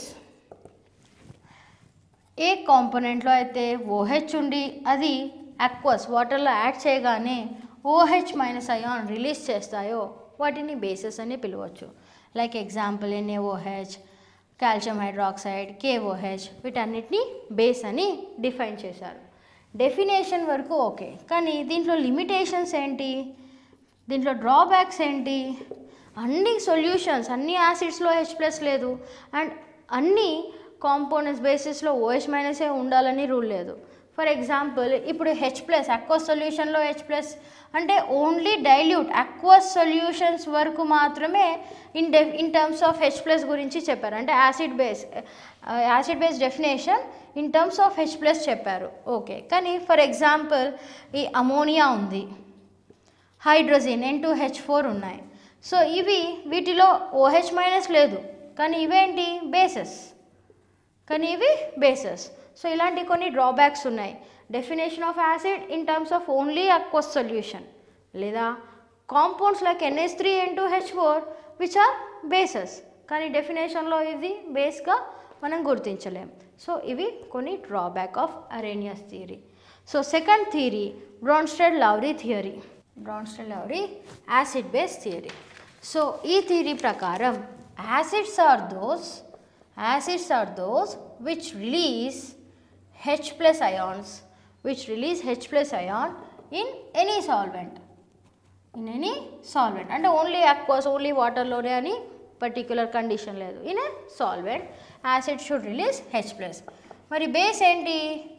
ఏ కాంపోనెంట్లో అయితే ఓహెచ్ ఉండి అది అక్వస్ వాటర్లో యాడ్ చేయగానే ఓహెచ్ మైనస్ అయాన్ రిలీజ్ చేస్తాయో వాటిని బేసెస్ అని పిలవచ్చు like example NaOH calcium hydroxide KOH వీటన్నిటిని బేస్ అని డిఫైన్ చేశారు డెఫినేషన్ వరకు ఓకే కానీ దీంట్లో లిమిటేషన్స్ ఏంటి దీంట్లో డ్రాబ్యాక్స్ ఏంటి అన్ని సొల్యూషన్స్ అన్ని యాసిడ్స్లో హెచ్ ప్లస్ లేదు అండ్ అన్ని కాంపోనెంట్స్ బేసిస్లో ఓహెచ్ మైనసే ఉండాలని రూల్ లేదు ఫర్ ఎగ్జాంపుల్ ఇప్పుడు హెచ్ ప్లస్ అక్వస్ సొల్యూషన్లో హెచ్ ప్లస్ అంటే ఓన్లీ డైల్యూట్ అక్వస్ సొల్యూషన్స్ వరకు మాత్రమే in the in terms of H plus గురించి చెప్పారు అంటే acid base acid base definition in terms of H plus చెప్పారు ఓకే కానీ ఫర్ ఎగ్జాంపుల్ ఈ అమోనియా ఉంది hydrazine N two H four ఉన్నాయి సో ఇవి వీటిలో ఓహెచ్ మైనస్ లేదు కానీ ఇవేంటి బేసెస్ కానీ ఇవి బేసెస్ సో ఇలాంటి కొన్ని డ్రాబ్యాక్స్ ఉన్నాయి definition of acid in terms of only aqueous solution లేదా compounds like NH three N two H four which are bases కానీ డెఫినేషన్లో ఇది బేస్గా మనం గుర్తించలేం సో ఇవి కొన్ని drawback of Arrhenius theory so second theory Bronsted Lowry theory Bronsted Lowry acid base theory so ఈ థియరీ ప్రకారం acids are those acids are those which release H plus ions which release H plus ion in any solvent in any solvent అంటే only aqueous only వాటర్లోనే అని particular condition లేదు in a solvent acid should release H plus మరి base ఏంటి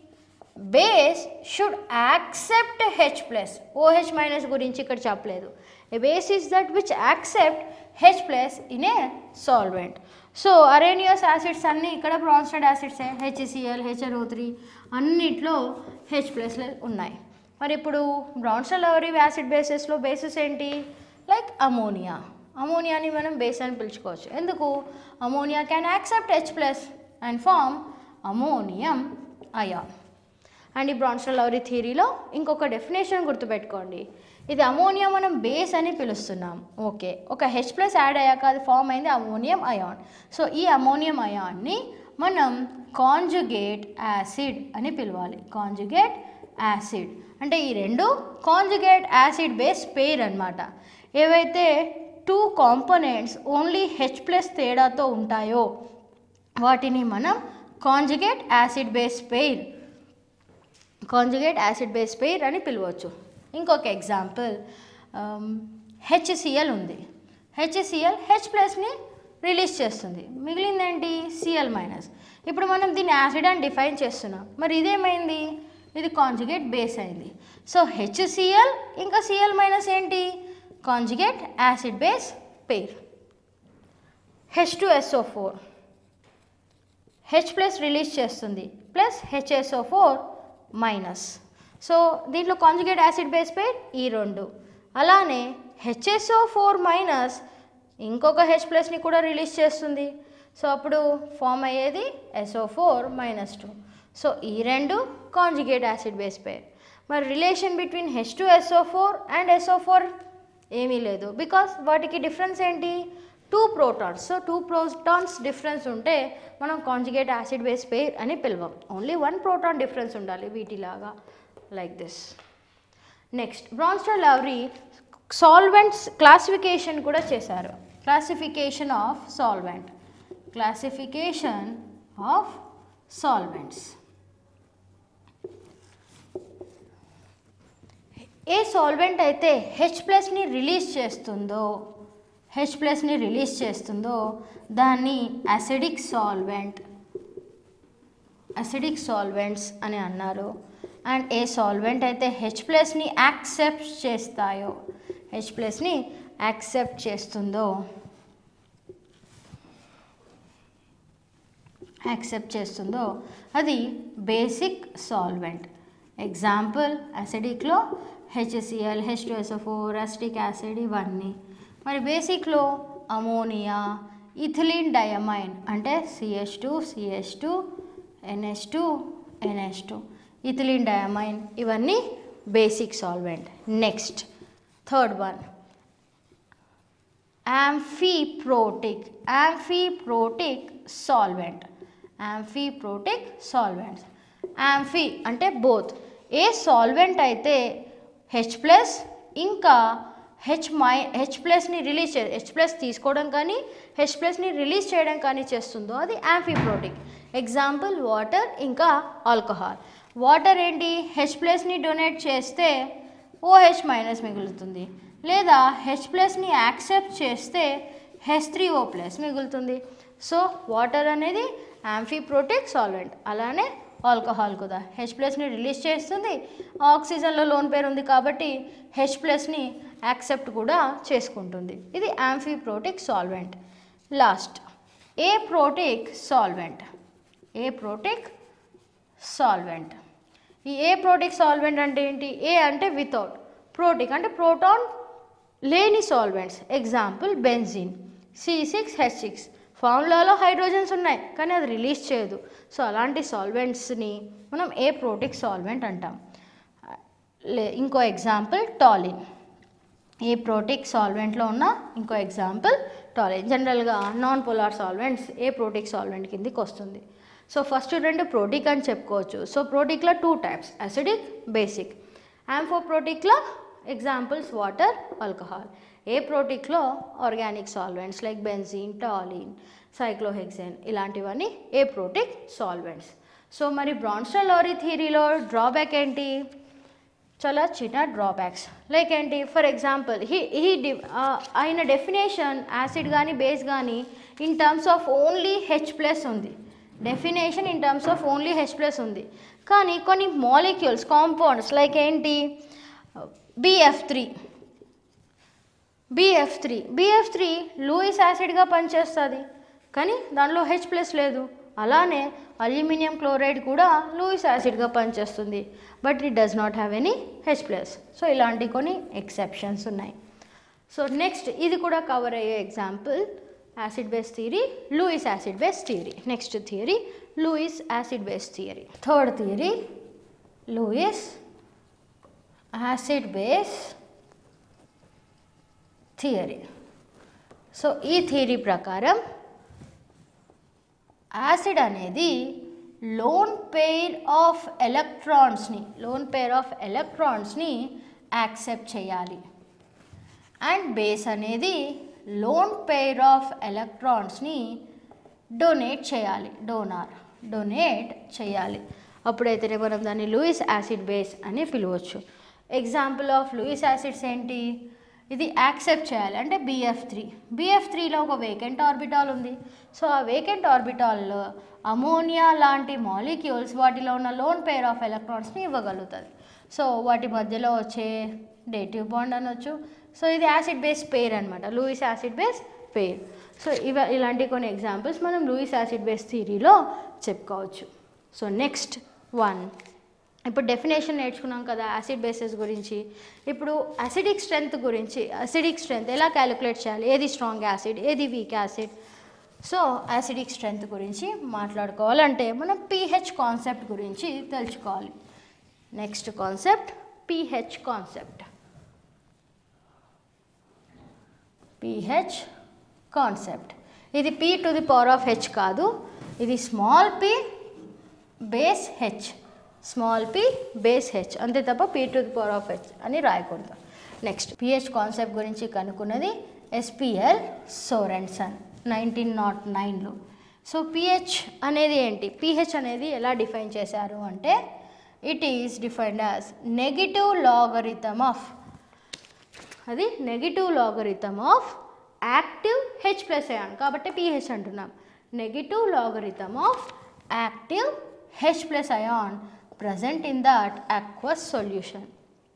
base should accept H plus OH minus గురించి ఇక్కడ చెప్పలేదు a base is that which accept H plus in a solvent so Arrhenius acids అన్నీ ఇక్కడ Bronsted acids HCl HNO three అన్నిట్లో H plus ఉన్నాయి మరి ఇప్పుడు బ్రాన్స్టెడ్ లవరీ యాసిడ్ బేసెస్లో బేసెస్ ఏంటి లైక్ అమోనియా అమోనియాని మనం బేస్ అని పిలుచుకోవచ్చు ఎందుకు ammonia can accept H plus and form ammonium ion and ఈ బ్రాన్స్టెడ్ లవరీ థియరీలో ఇంకొక డెఫినేషన్ గుర్తుపెట్టుకోండి ఇది అమోనియా మనం బేస్ అని పిలుస్తున్నాం ఓకే ఒక హెచ్ ప్లస్ యాడ్ అయ్యాక అది ఫామ్ అయింది అమోనియం అయాన్ సో ఈ అమోనియం అయాన్ని మనం కాంజుగేట్ యాసిడ్ అని పిలవాలి కాంజుగేట్ యాసిడ్ అంటే ఈ రెండు కాంజుగేట్ యాసిడ్ బేస్ పేర్ అనమాట ఏవైతే two components only H plus తేడాతో ఉంటాయో వాటిని మనం conjugate acid base pair conjugate acid base pair అని పిలవచ్చు ఇంకొక ఎగ్జాంపుల్ హెచ్సిఎల్ ఉంది హెచ్సిఎల్ హెచ్ ప్లస్ని రిలీజ్ చేస్తుంది మిగిలిందేంటి సిఎల్ మైనస్ ఇప్పుడు మనం దీన్ని యాసిడ్ అని డిఫైన్ చేస్తున్నాం మరి ఇదేమైంది ఇది కాంజుగేట్ బేస్ అయింది సో హెచ్సిఎల్ ఇంకా సిఎల్ మైనస్ ఏంటి conjugate acid base pair H two SO four H plus release చేస్తుంది plus HSO four minus so దీంట్లో కాంజుగేట్ యాసిడ్ బేస్ పేర్ ఈ రెండు అలానే హెచ్ఎస్ఓ ఫోర్ మైనస్ ఇంకొక హెచ్ ప్లస్ని కూడా రిలీజ్ చేస్తుంది సో అప్పుడు ఫామ్ అయ్యేది SO four minus two so ఈ రెండు కాంజుగేట్ యాసిడ్ బేస్ పేర్ మరి relation between H two SO four and S O four ఏమీ లేదు బికాస్ వాటికి డిఫరెన్స్ ఏంటి two protons so two protons difference ఉంటే మనం కాంజుగేట్ యాసిడ్ బేస్ పేర్ అని పిలవం ఓన్లీ వన్ ప్రోటాన్ డిఫరెన్స్ ఉండాలి వీటిలాగా like this next Bronsted Lowry solvents classification కూడా చేశారు classification of solvent classification of solvents ఏ సాల్వెంట్ అయితే హెచ్ ప్లస్ని రిలీజ్ చేస్తుందో హెచ్ ప్లస్ని రిలీజ్ చేస్తుందో దాన్ని అసిడిక్ సాల్వెంట్ అసిడిక్ సాల్వెంట్స్ అని అన్నారు అండ్ ఏ సాల్వెంట్ అయితే హెచ్ ప్లస్ని యాక్సెప్ట్ చేస్తాయో హెచ్ ప్లస్ని యాక్సెప్ట్ చేస్తుందో యాక్సెప్ట్ చేస్తుందో అది బేసిక్ సాల్వెంట్ ఎగ్జాంపుల్ అసిడిక్లో HCl H two SO four acetic acid ఇవన్నీ మరి బేసిక్లో అమోనియా ఇథిలిన్ డయమైన్ అంటే CH two CH two NH two NH two ethylene diamine ఇవన్నీ basic solvent next third one amphiprotic amphiprotic solvent amphiprotic solvents amphi అంటే both ఏ solvent అయితే H plus ఇంకా H మై హెచ్ ప్లస్ని రిలీజ్ చే H plus తీసుకోవడం కానీ హెచ్ ప్లస్ని రిలీజ్ చేయడం కానీ చేస్తుందో అది యాంఫీప్రోటిక్ ఎగ్జాంపుల్ వాటర్ ఇంకా ఆల్కహాల్ వాటర్ ఏంటి హెచ్ ప్లస్ని డొనేట్ చేస్తే ఓహెచ్ మైనస్ మిగులుతుంది లేదా హెచ్ ప్లస్ని యాక్సెప్ట్ చేస్తే హెచ్ త్రీ ఓ ప్లస్ మిగులుతుంది సో వాటర్ అనేది యాంఫీప్రోటిక్ సాల్వెంట్ అలానే ఆల్కహాల్ కూడా హెచ్ ప్లస్ని రిలీజ్ చేస్తుంది ఆక్సిజన్లో లోన్ పేరు ఉంది కాబట్టి హెచ్ ప్లస్ని యాక్సెప్ట్ కూడా చేసుకుంటుంది ఇది amphiprotic solvent last aprotic solvent aprotic solvent ఈ ఏ ప్రోటిక్ సాల్వెంట్ అంటే ఏంటి ఏ అంటే వితౌట్ ప్రోటిక్ అంటే ప్రోటాన్ లేని solvents example benzene C six H six ఫార్ములాలో హైడ్రోజన్స్ ఉన్నాయి కానీ అది రిలీజ్ చేయదు సో అలాంటి సాల్వెంట్స్ని మనం ఏ ప్రోటిక్ సాల్వెంట్ అంటాం లే ఇంకో ఎగ్జాంపుల్ టాలిన్ ఏ ప్రోటిక్ సాల్వెంట్లో ఉన్న ఇంకో ఎగ్జాంపుల్ టాలిన్ జనరల్గా non polar solvents aprotic solvent కిందికి వస్తుంది సో ఫస్ట్ రెండు ప్రోటిక్ అని చెప్పుకోవచ్చు సో ప్రోటిక్లో టూ టైప్స్ అసిడిక్ బేసిక్ యాంఫోప్రోటిక్లో ఎగ్జాంపుల్స్ వాటర్ ఆల్కహాల్ ఏ ప్రోటిక్లో organic solvents like benzene toluene cyclohexane ఇలాంటివన్నీ ఏ ప్రోటిక్ సాల్వెంట్స్ సో మరి బ్రాన్స్టర్ లారీ థియరీలో డ్రాబ్యాక్ ఏంటి చాలా చిన్న డ్రాబ్యాక్స్ లైక్ ఏంటి ఫర్ ఎగ్జాంపుల్ హీ హీ డి ఆయన డెఫినేషన్ యాసిడ్ కానీ బేస్ కానీ in terms of only H plus ఉంది definition in terms of only H plus ఉంది కానీ కొన్ని మాలిక్యూల్స్ కాంపౌండ్స్ లైక్ ఏంటి BF three BF three BF three Lewis యాసిడ్గా పనిచేస్తుంది కానీ దానిలో హెచ్ ప్లస్ లేదు అలానే అల్యూమినియం క్లోరైడ్ కూడా లూయిస్ యాసిడ్గా పనిచేస్తుంది but it does not have any H plus so ఇలాంటి కొన్ని ఎక్సెప్షన్స్ ఉన్నాయి సో నెక్స్ట్ ఇది కూడా కవర్ అయ్యే example acid base theory Lewis acid base theory next theory Lewis acid base theory third theory Lewis acid base theory so ఈ theory ప్రకారం acid అనేది lone pair of ఎలక్ట్రాన్స్ని లోన్ పెయిర్ ఆఫ్ ఎలక్ట్రాన్స్ని accept చేయాలి and base అనేది lone pair of ఎలక్ట్రాన్స్ని donate చేయాలి donor donate చేయాలి అప్పుడైతేనే మనం దాన్ని లూయిస్ యాసిడ్ బేస్ అని పిలవచ్చు ఎగ్జాంపుల్ ఆఫ్ లూయిస్ యాసిడ్స్ ఏంటి ఇది యాక్సెప్ట్ చేయాలి అంటే బిఎఫ్ త్రీ బిఎఫ్ త్రీలో ఒక వేకెంట్ ఆర్బిటాల్ ఉంది సో ఆ వేకెంట్ ఆర్బిటాల్లో అమోనియా లాంటి మాలిక్యూల్స్ వాటిలో ఉన్న లోన్ పేర్ ఆఫ్ ఎలక్ట్రాన్స్ని ఇవ్వగలుగుతుంది సో వాటి మధ్యలో వచ్చే డేటివ్ బాండ్ అనొచ్చు సో ఇది యాసిడ్ బేస్ పేర్ అనమాట Lewis acid base pair so ఇవ ఇలాంటి కొన్ని ఎగ్జాంపుల్స్ మనం లూయిస్ యాసిడ్ బేస్ థియరీలో చెప్పుకోవచ్చు సో నెక్స్ట్ వన్ ఇప్పుడు డెఫినేషన్ నేర్చుకున్నాం కదా యాసిడ్ బేసెస్ గురించి ఇప్పుడు అసిడిక్ స్ట్రెంగ్త్ గురించి అసిడిక్ స్ట్రెంగ్త్ ఎలా క్యాలిక్యులేట్ చేయాలి ఏది స్ట్రాంగ్ యాసిడ్ ఏది weak acid so acidic strength గురించి మాట్లాడుకోవాలంటే మనం పీహెచ్ కాన్సెప్ట్ గురించి తెలుసుకోవాలి next concept pH concept pH concept ఇది P to the power of H కాదు ఇది small P base H small P base H అంతే తప్ప P to the power of H అని రాయకూడదు నెక్స్ట్ పిహెచ్ కాన్సెప్ట్ గురించి కనుక్కున్నది ఎస్పిఎల్ సోరెన్సన్ నైన్టీన్ నాట్ నైన్లో సో పిహెచ్ అనేది ఏంటి పిహెచ్ అనేది ఎలా డిఫైన్ చేశారు అంటే it is defined as negative logarithm of అది negative logarithm of active H plus ion కాబట్టి పిహెచ్ అంటున్నాం negative logarithm of active H plus ion present in that aqueous solution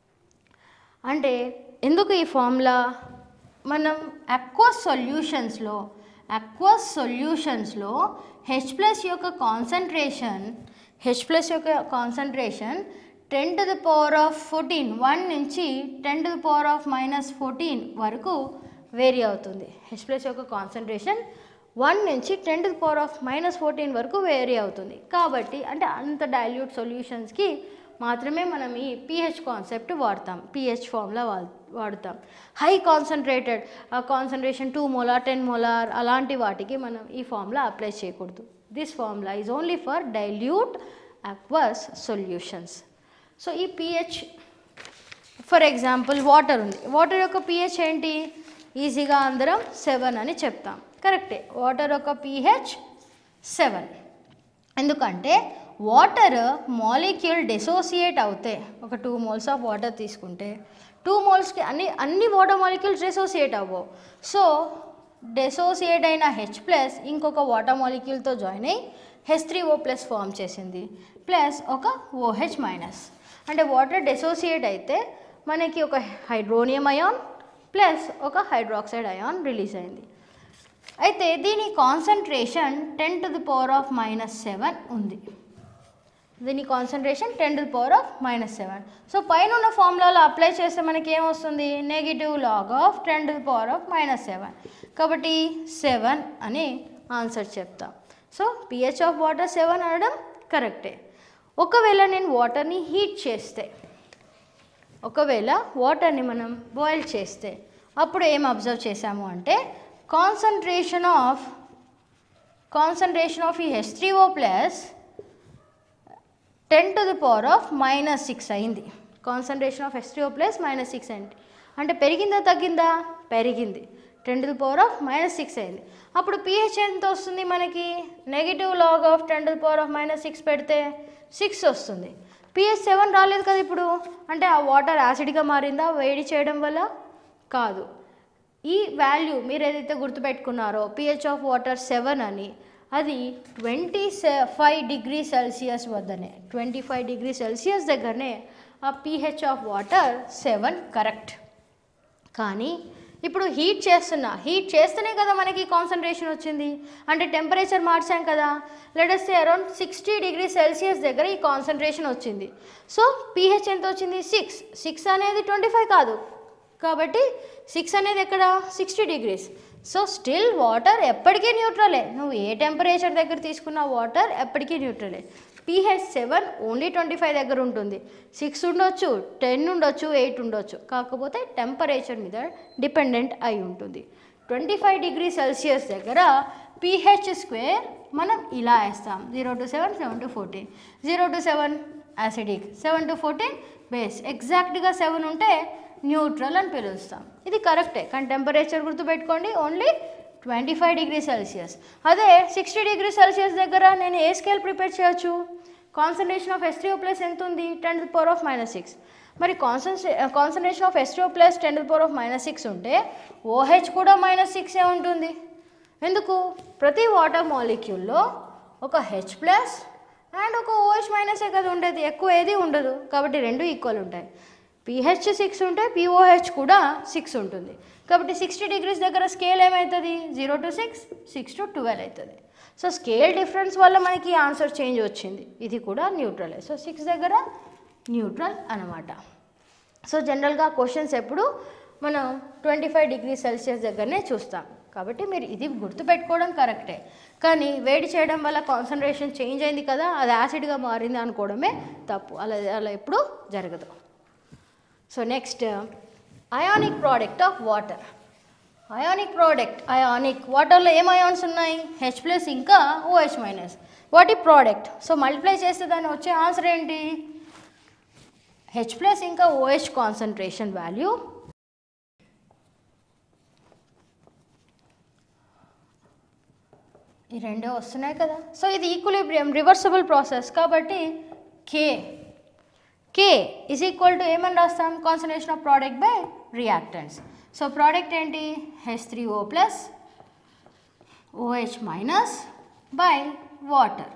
అంటే ఎందుకు ఈ ఫార్ములా మనం అక్వస్ సొల్యూషన్స్లో అక్వస్ సొల్యూషన్స్లో హెచ్ ప్లస్ యొక్క కాన్సన్ట్రేషన్ హెచ్ ప్లస్ యొక్క concentration ten to the power of fourteen one నుంచి ten to the power of minus fourteen వరకు వేరీ అవుతుంది హెచ్ ప్లస్ యొక్క కాన్సన్ట్రేషన్ వన్ నుంచి ten to the power of minus fourteen వరకు vary అవుతుంది కాబట్టి అంటే అంత డైల్యూట్ సొల్యూషన్స్కి మాత్రమే మనం ఈ పిహెచ్ కాన్సెప్ట్ వాడతాం పిహెచ్ ఫార్ములా వా వాడతాం high concentrated concentration two molar ten molar అలాంటి వాటికి మనం ఈ ఫార్ములా అప్లై చేయకూడదు this formula is only for dilute aqueous solutions so ఈ పిహెచ్ ఫర్ ఎగ్జాంపుల్ వాటర్ ఉంది వాటర్ యొక్క పిహెచ్ ఏంటి ఈజీగా అందరం సెవెన్ అని చెప్తాం కరెక్టే వాటర్ యొక్క పిహెచ్ సెవెన్ ఎందుకంటే వాటర్ మాలిక్యూల్ డిసోసియేట్ అవుతే ఒక టూ మోల్స్ ఆఫ్ వాటర్ తీసుకుంటే టూ మోల్స్కి అన్ని అన్ని వాటర్ మాలిక్యూల్స్ డిసోసియేట్ అవ్వవు సో డిసోసియేట్ అయిన హెచ్ ప్లస్ ఇంకొక వాటర్ మాలిక్యూల్తో జాయిన్ అయ్యి H three O plus form చేసింది ప్లస్ ఒక ఓహెచ్ మైనస్ అంటే వాటర్ డిసోసియేట్ అయితే మనకి ఒక హైడ్రోనియం అయాన్ ప్లస్ ఒక హైడ్రాక్సైడ్ అయాన్ రిలీజ్ అయింది అయితే దీని concentration ten to the power of minus seven ఉంది దీని concentration ten to the power of minus seven so పైన ఉన్న ఫార్ములాలో అప్లై చేస్తే మనకి ఏమొస్తుంది negative log of ten to the power of minus seven కాబట్టి సెవెన్ అని ఆన్సర్ చెప్తాం so pH of water seven అనడం కరెక్టే ఒకవేళ నేను వాటర్ని హీట్ చేస్తే ఒకవేళ వాటర్ని మనం బాయిల్ చేస్తే అప్పుడు ఏం అబ్జర్వ్ చేసాము అంటే కాన్సన్ట్రేషన్ ఆఫ్ కాన్సన్ట్రేషన్ ఆఫ్ ఈ H three O plus ten to the power of minus six అయింది concentration of H three O plus minus six అయింది అంటే పెరిగిందా తగ్గిందా పెరిగింది ten to the power of minus six అయింది అప్పుడు పిహెచ్ ఎంత వస్తుంది మనకి negative log of ten to the power of minus six పెడితే సిక్స్ వస్తుంది పిహెచ్ సెవెన్ రాలేదు కదా ఇప్పుడు అంటే ఆ వాటర్ యాసిడ్గా మారిందా వేడి చేయడం వల్ల కాదు ఈ వాల్యూ మీరు ఏదైతే గుర్తుపెట్టుకున్నారో పిహెచ్ ఆఫ్ వాటర్ సెవెన్ అని అది ట్వంటీ సె ఫైవ్ డిగ్రీ సెల్సియస్ వద్దనే ట్వంటీ ఫైవ్ డిగ్రీ సెల్సియస్ దగ్గరనే ఆ pH of water seven correct కానీ ఇప్పుడు హీట్ చేస్తున్నా హీట్ చేస్తేనే కదా మనకి కాన్సన్ట్రేషన్ వచ్చింది అంటే టెంపరేచర్ మార్చాం కదా latest around sixty degree Celsius దగ్గర ఈ కాన్సన్ట్రేషన్ వచ్చింది సో పీహెచ్ ఎంత వచ్చింది సిక్స్ సిక్స్ అనేది ట్వంటీ ఫైవ్ కాదు కాబట్టి సిక్స్ అనేది ఎక్కడ sixty degrees so still water ఎప్పటికీ న్యూట్రలే నువ్వు ఏ టెంపరేచర్ దగ్గర తీసుకున్న వాటర్ ఎప్పటికీ న్యూట్రలే pH seven only twenty five దగ్గర ఉంటుంది సిక్స్ ఉండొచ్చు టెన్ ఉండొచ్చు ఎయిట్ ఉండొచ్చు కాకపోతే టెంపరేచర్ మీద డిపెండెంట్ అయి ఉంటుంది ట్వంటీ ఫైవ్ డిగ్రీ సెల్సియస్ దగ్గర పీహెచ్ స్క్వేర్ మనం ఇలా వేస్తాం zero to seven seven to fourteen zero to seven acidic seven to fourteen base ఎగ్జాక్ట్గా సెవెన్ ఉంటే న్యూట్రల్ అని పిలుస్తాం ఇది కరెక్టే కానీ టెంపరేచర్ గుర్తుపెట్టుకోండి only twenty five degree Celsius అదే సిక్స్టీ డిగ్రీ సెల్సియస్ దగ్గర నేను ఏ స్కేల్ ప్రిపేర్ చేయొచ్చు కాన్సన్ట్రేషన్ ఆఫ్ ఎస్ట్రియో ప్లస్ ఎంత ఉంది ten to power of minus six మరి కాన్సన్ట్రే concentration of ఎస్టో plus ten to power of minus six ఉంటే ఓహెచ్ కూడా మైనస్ సిక్సే ఉంటుంది ఎందుకు ప్రతి వాటర్ మాలిక్యూల్లో ఒక హెచ్ ప్లస్ అండ్ ఒక ఓహెచ్ మైనసే కదా ఉండేది ఎక్కువ ఏది ఉండదు కాబట్టి రెండు ఈక్వల్ ఉంటాయి పిహెచ్ సిక్స్ ఉంటే పిఓహెచ్ కూడా సిక్స్ ఉంటుంది కాబట్టి సిక్స్టీ డిగ్రీస్ దగ్గర స్కేల్ ఏమవుతుంది zero to six six to twelve అవుతుంది సో స్కేల్ డిఫరెన్స్ వల్ల మనకి ఆన్సర్ చేంజ్ వచ్చింది ఇది కూడా న్యూట్రలే సో సిక్స్ దగ్గర న్యూట్రల్ అనమాట సో జనరల్గా క్వశ్చన్స్ ఎప్పుడు మనం ట్వంటీ ఫైవ్ డిగ్రీ సెల్సియస్ దగ్గరనే చూస్తాం కాబట్టి మీరు ఇది గుర్తుపెట్టుకోవడం కరెక్టే కానీ వేడి చేయడం వల్ల కాన్సన్ట్రేషన్ చేంజ్ అయింది కదా అది యాసిడ్గా మారింది అనుకోవడమే తప్పు అలా అలా ఎప్పుడు జరగదు so next ionic product of water ionic product ionic వాటర్లో ఏం అయాన్స్ ఉన్నాయి హెచ్ ప్లస్ ఇంకా ఓహెచ్ మైనస్ వాటి ప్రోడక్ట్ సో మల్టిప్లై చేస్తే దాన్ని వచ్చే ఆన్సర్ ఏంటి హెచ్ ప్లస్ ఇంకా ఓహెచ్ కాన్సన్ట్రేషన్ వాల్యూ ఈ రెండే వస్తున్నాయి కదా సో ఇది ఈక్విలిబ్రియం రివర్సబుల్ ప్రాసెస్ కాబట్టి K K is equal to ఏమని రాస్తాం concentration of product by reactants so product ఏంటి H three O plus OH minus by water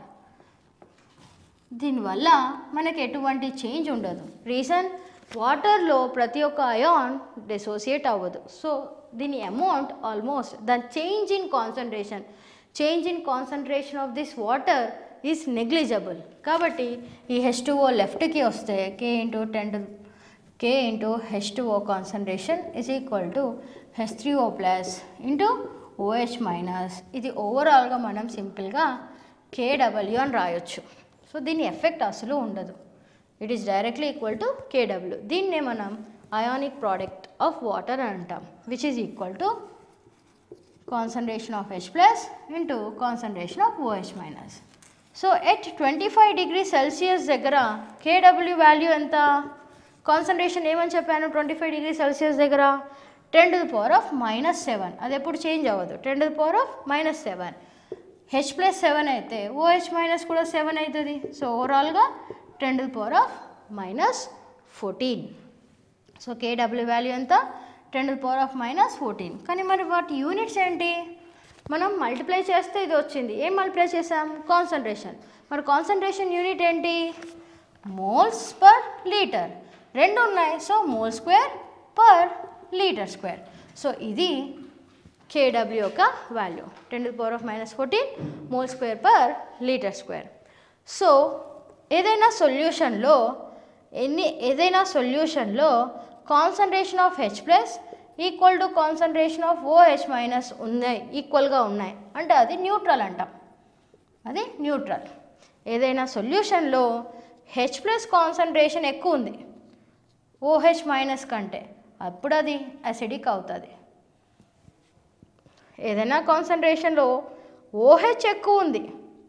దీనివల్ల మనకి ఎటువంటి చేంజ్ ఉండదు రీజన్ వాటర్లో ప్రతి ఒక్క అయాన్ డిసోసియేట్ అవ్వదు సో దీని amount almost the change in concentration change in concentration of this water is negligible కాబట్టి ఈ హెచ్ టూ ఓ లెఫ్ట్కి వస్తే K into ten to K into H two oh concentration is equal to H three O plus into OH minus ఇది ఓవరాల్గా మనం సింపుల్గా కేడబ్ల్యూ అని రాయొచ్చు సో దీని ఎఫెక్ట్ అసలు ఉండదు it is directly equal to కేడబ్ల్యూ దీన్నే మనం అయానిక్ ప్రోడక్ట్ ఆఫ్ వాటర్ అని అంటాం which is equal to concentration of H plus into concentration of OH minus so at twenty five degree Celsius దగ్గర కేడబ్ల్యూ వాల్యూ ఎంత కాన్సన్ట్రేషన్ ఏమని చెప్పాను ట్వంటీ ఫైవ్ డిగ్రీ సెల్సియస్ దగ్గర ten to the power of minus seven అది ఎప్పుడు change అవ్వదు ten to the power of minus seven H plus seven అయితే ఓహెచ్ మైనస్ కూడా సెవెన్ అవుతుంది సో ఓవరాల్గా ten to the power of minus fourteen so కేడబ్ల్యూ value ఎంత ten to power of minus fourteen కానీ మరి వాటి యూనిట్స్ ఏంటి మనం మల్టిప్లై చేస్తే ఇది వచ్చింది ఏం మల్టిప్లై చేసాం కాన్సన్ట్రేషన్ మరి కాన్సన్ట్రేషన్ యూనిట్ ఏంటి మోల్స్ పర్ లీటర్ రెండు ఉన్నాయి so mole square per litre square so ఇది కేడబ్ల్యూ యొక్క value ten to power of minus fourteen mole square per litre square so ఏదైనా సొల్యూషన్లో ఎన్ని ఏదైనా సొల్యూషన్లో concentration of H plus equal to concentration of OH minus ఉన్నాయి ఈక్వల్గా ఉన్నాయి అంటే అది న్యూట్రల్ అంటాం అది న్యూట్రల్ ఏదైనా సొల్యూషన్లో హెచ్ ప్లస్ కాన్సన్ట్రేషన్ ఎక్కువ ఉంది ఓహెచ్ మైనస్ కంటే అప్పుడు అది అసిడిక్ అవుతుంది ఏదైనా కాన్సన్ట్రేషన్లో ఓహెచ్ ఎక్కువ ఉంది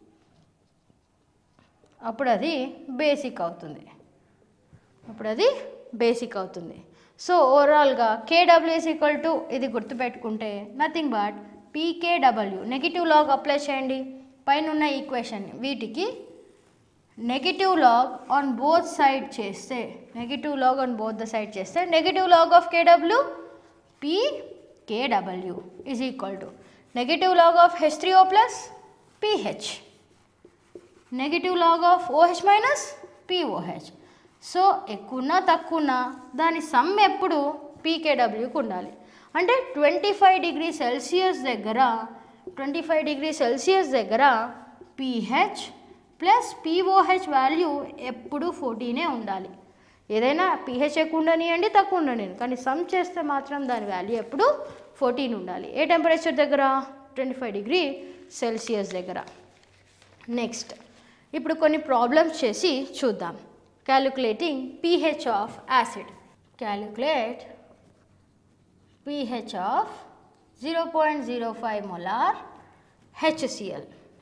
అప్పుడు అది బేసిక్ అవుతుంది అప్పుడు అది బేసిక్ అవుతుంది సో ఓవరాల్గా కేడబ్ల్యూఎస్ ఈక్వల్ టు ఇది గుర్తుపెట్టుకుంటే nothing but PKW negative log apply చేయండి పైన ఉన్న ఈక్వేషన్ వీటికి negative log on both side చేస్తే negative log on both the side చేస్తే negative log of KW P KW is equal to negative log of H three O plus PH negative log of OH minus POH so ఎక్కువన్నా తక్కువన్నా దాని sum ఎప్పుడు పీకేడబ్ల్యూకి ఉండాలి అంటే twenty five degree Celsius దగ్గర twenty five degree Celsius దగ్గర pH plus pOH value ఎప్పుడు ఫోర్టీనే ఉండాలి ఏదైనా పీహెచ్ ఎక్కువ ఉండనియండి తక్కువ ఉండనియండి కానీ సమ్ చేస్తే మాత్రం దాని వాల్యూ ఎప్పుడు ఫోర్టీన్ ఉండాలి ఏ టెంపరేచర్ దగ్గర ట్వంటీ ఫైవ్ డిగ్రీ సెల్సియస్ దగ్గర నెక్స్ట్ ఇప్పుడు కొన్ని ప్రాబ్లమ్స్ చేసి చూద్దాం calculating pH of acid calculate pH of 0.05 molar HCl.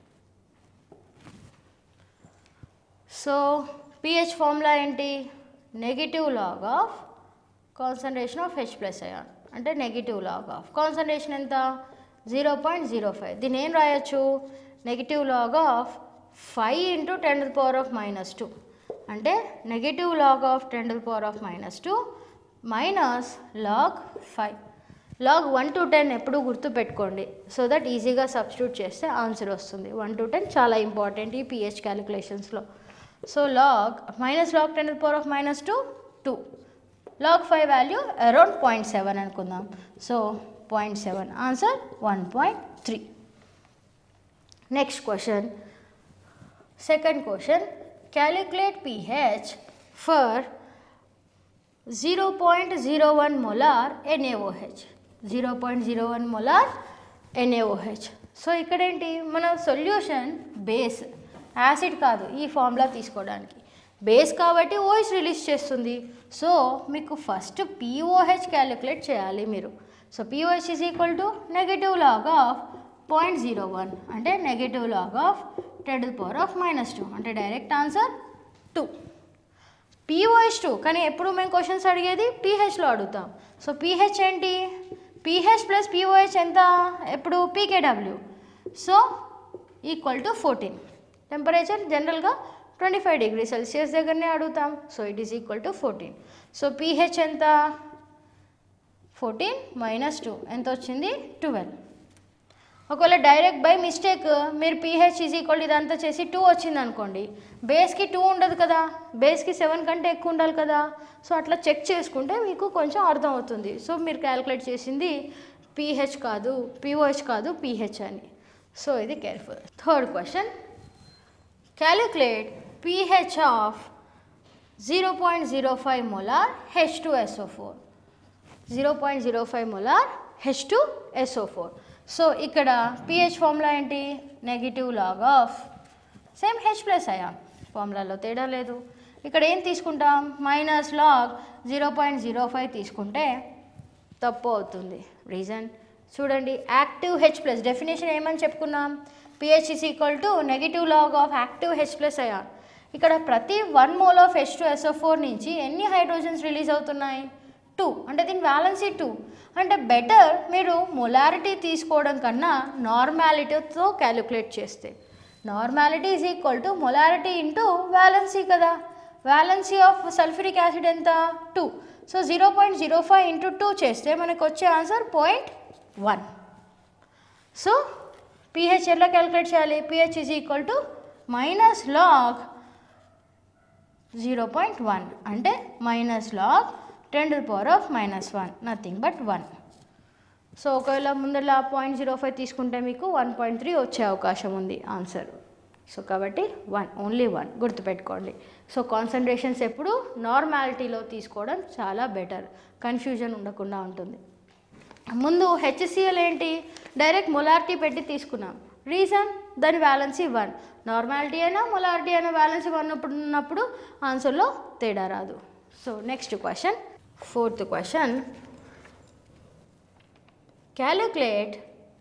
So pH formula ఏంటి negative log of concentration of H plus ion అంటే నెగిటివ్ లాగ్ ఆఫ్ కాన్సన్ట్రేషన్ ఎంత zero point zero five దీన్ని ఏం రాయొచ్చు negative log of five into ten to power of minus two అంటే negative log of ten to power of minus two minus log five log one to ten ఎప్పుడు గుర్తుపెట్టుకోండి so that ఈజీగా substitute చేస్తే answer వస్తుంది one to ten చాలా important ఈ pH క్యాలిక్యులేషన్స్లో so log minus log ten power of minus two two log five value around point seven అనుకుందాం so point seven answer one point three next question second question calculate pH for zero point zero one molar NaOH zero point zero one molar NaOH so ఇక్కడేంటి మన solution base acid కాదు ఈ formula తీసుకోవడానికి base కాబట్టి OH release చేస్తుంది so మీకు first pOH calculate చేయాలి మీరు so pOH is equal to negative log of point zero one అంటే negative log of ten to power of minus two అంటే direct answer two pOH two కానీ ఎప్పుడు మేము questions అడిగేది పీహెచ్లో అడుగుతాం సో పీహెచ్ ఏంటి పీహెచ్ ప్లస్ పిఓహెచ్ ఎంత ఎప్పుడు పీకేడబ్ల్యూ so equal to fourteen temperature జనరల్గా ట్వంటీ ఫైవ్ డిగ్రీ సెల్సియస్ దగ్గరనే అడుగుతాం so it is equal to fourteen so pH ఎంత ఫోర్టీన్ మైనస్ టూ ఎంత వచ్చింది ట్వెల్వ్ ఒకవేళ డైరెక్ట్ బై మిస్టేక్ మీరు పీహెచ్ ఈజ్ ఈక్వల్ ఇదంతా చేసి టూ వచ్చింది అనుకోండి బేస్కి టూ ఉండదు కదా బేస్కి సెవెన్ కంటే ఎక్కువ ఉండాలి కదా సో అట్లా చెక్ చేసుకుంటే మీకు కొంచెం అర్థం అవుతుంది సో మీరు క్యాలిక్యులేట్ చేసింది పీహెచ్ కాదు పిఓహెచ్ కాదు పీహెచ్ అని సో ఇది careful third question calculate pH of zero point zero five molar H two SO four zero point zero five molar H two SO four so ఇక్కడ pH formula ఏంటి negative log of same H plus ion ఫార్ములాలో తేడా లేదు ఇక్కడ ఏం తీసుకుంటాం minus log zero point zero five తీసుకుంటే తప్పు అవుతుంది రీజన్ చూడండి యాక్టివ్ హెచ్ ప్లస్ డెఫినేషన్ ఏమని చెప్పుకున్నాం pH is equal to negative log of active H plus ion ఇక్కడ ప్రతి one mole of H two SO four నుంచి ఎన్ని హైడ్రోజన్స్ రిలీజ్ అవుతున్నాయి టూ అంటే దీని వ్యాలెన్సీ టూ అంటే బెటర్ మీరు మొలారిటీ తీసుకోవడం కన్నా నార్మాలిటీతో క్యాలిక్యులేట్ చేస్తే normality is equal to molarity into valency కదా వ్యాలెన్సీ ఆఫ్ సల్ఫ్యూరిక్ యాసిడ్ ఎంత two so zero point zero five into two చేస్తే మనకు వచ్చే answer point one so pH ఎలా క్యాలిక్యులేట్ చేయాలి pH is equal to minus log zero point one అంటే minus log ten to power of minus one nothing but one so ఒకవేళ ముందర point zero five తీసుకుంటే మీకు వన్ పాయింట్ త్రీ వచ్చే అవకాశం ఉంది ఆన్సర్ సో కాబట్టి వన్ ఓన్లీ వన్ గుర్తుపెట్టుకోండి సో కాన్సన్ట్రేషన్స్ ఎప్పుడు నార్మాలిటీలో తీసుకోవడం చాలా బెటర్ కన్ఫ్యూజన్ ఉండకుండా ఉంటుంది ముందు హెచ్సిఎల్ ఏంటి డైరెక్ట్ మొలారిటీ పెట్టి తీసుకున్నాం రీజన్ దాని వ్యాలెన్సీ వన్ నార్మాలిటీ అయినా మొలారిటీ అయినా వ్యాలెన్సీ వన్ ఉన్నప్పుడు ఉన్నప్పుడు ఆన్సర్లో తేడా రాదు so next question fourth question calculate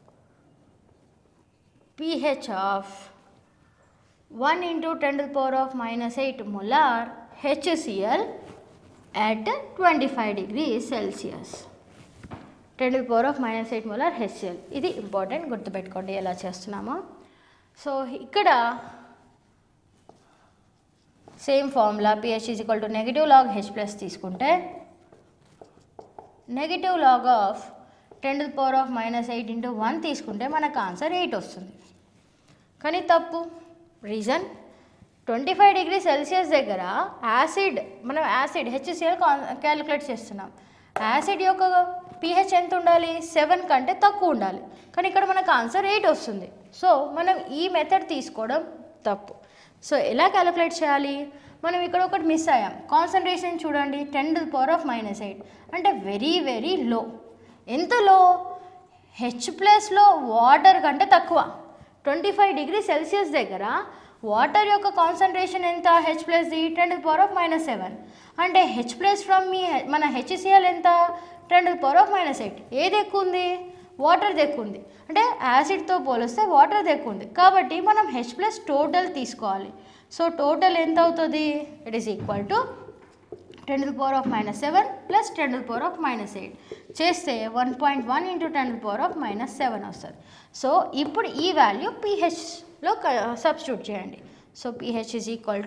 pH of 1 into 10 to the power of minus 8 molar HCl at 25 degrees Celsius. 10 to the power of minus 8 molar HCl. ఇది important గుర్తుపెట్టుకోండి ఎలా చేస్తున్నామో సో ఇక్కడ same formula pH is equal to negative log H plus తీసుకుంటే negative log of ten to power of minus eight into one తీసుకుంటే మనకు answer eight వస్తుంది కానీ తప్పు reason twenty five degree Celsius దగ్గర యాసిడ్ మనం యాసిడ్ హెచ్సిఎల్ క్యాలిక్యులేట్ చేస్తున్నాం acid యొక్క పిహెచ్ ఎంత ఉండాలి సెవెన్ కంటే తక్కువ ఉండాలి కానీ ఇక్కడ మనకు ఆన్సర్ ఎయిట్ వస్తుంది సో మనం ఈ మెథడ్ తీసుకోవడం తప్పు సో ఎలా క్యాలిక్యులేట్ చేయాలి మనం ఇక్కడ ఒకటి మిస్ అయ్యాం కాన్సన్ట్రేషన్ చూడండి ten to power of minus eight అంటే వెరీ వెరీ లో ఎంత లో హెచ్ ప్లస్లో వాటర్ కంటే తక్కువ ట్వంటీ ఫైవ్ డిగ్రీ సెల్సియస్ దగ్గర వాటర్ యొక్క కాన్సన్ట్రేషన్ ఎంత H plus the ten to power of minus seven అంటే హెచ్ ప్లస్ ఫ్రమ్ మీ మన హెచ్సిఎల్ ఎంత ten to power of minus eight ఏది ఎక్కువ ఉంది వాటర్ ఎక్కువ ఉంది అంటే యాసిడ్తో పోలిస్తే వాటర్ ఎక్కువ ఉంది కాబట్టి మనం హెచ్ ప్లస్ టోటల్ తీసుకోవాలి సో టోటల్ ఎంత అవుతుంది it is equal to ten to power of minus seven plus ten to power of minus eight చేస్తే one point one into ten to power of minus seven వస్తుంది so ఇప్పుడు ఈ value పీహెచ్లో substitute చేయండి so pH is equal to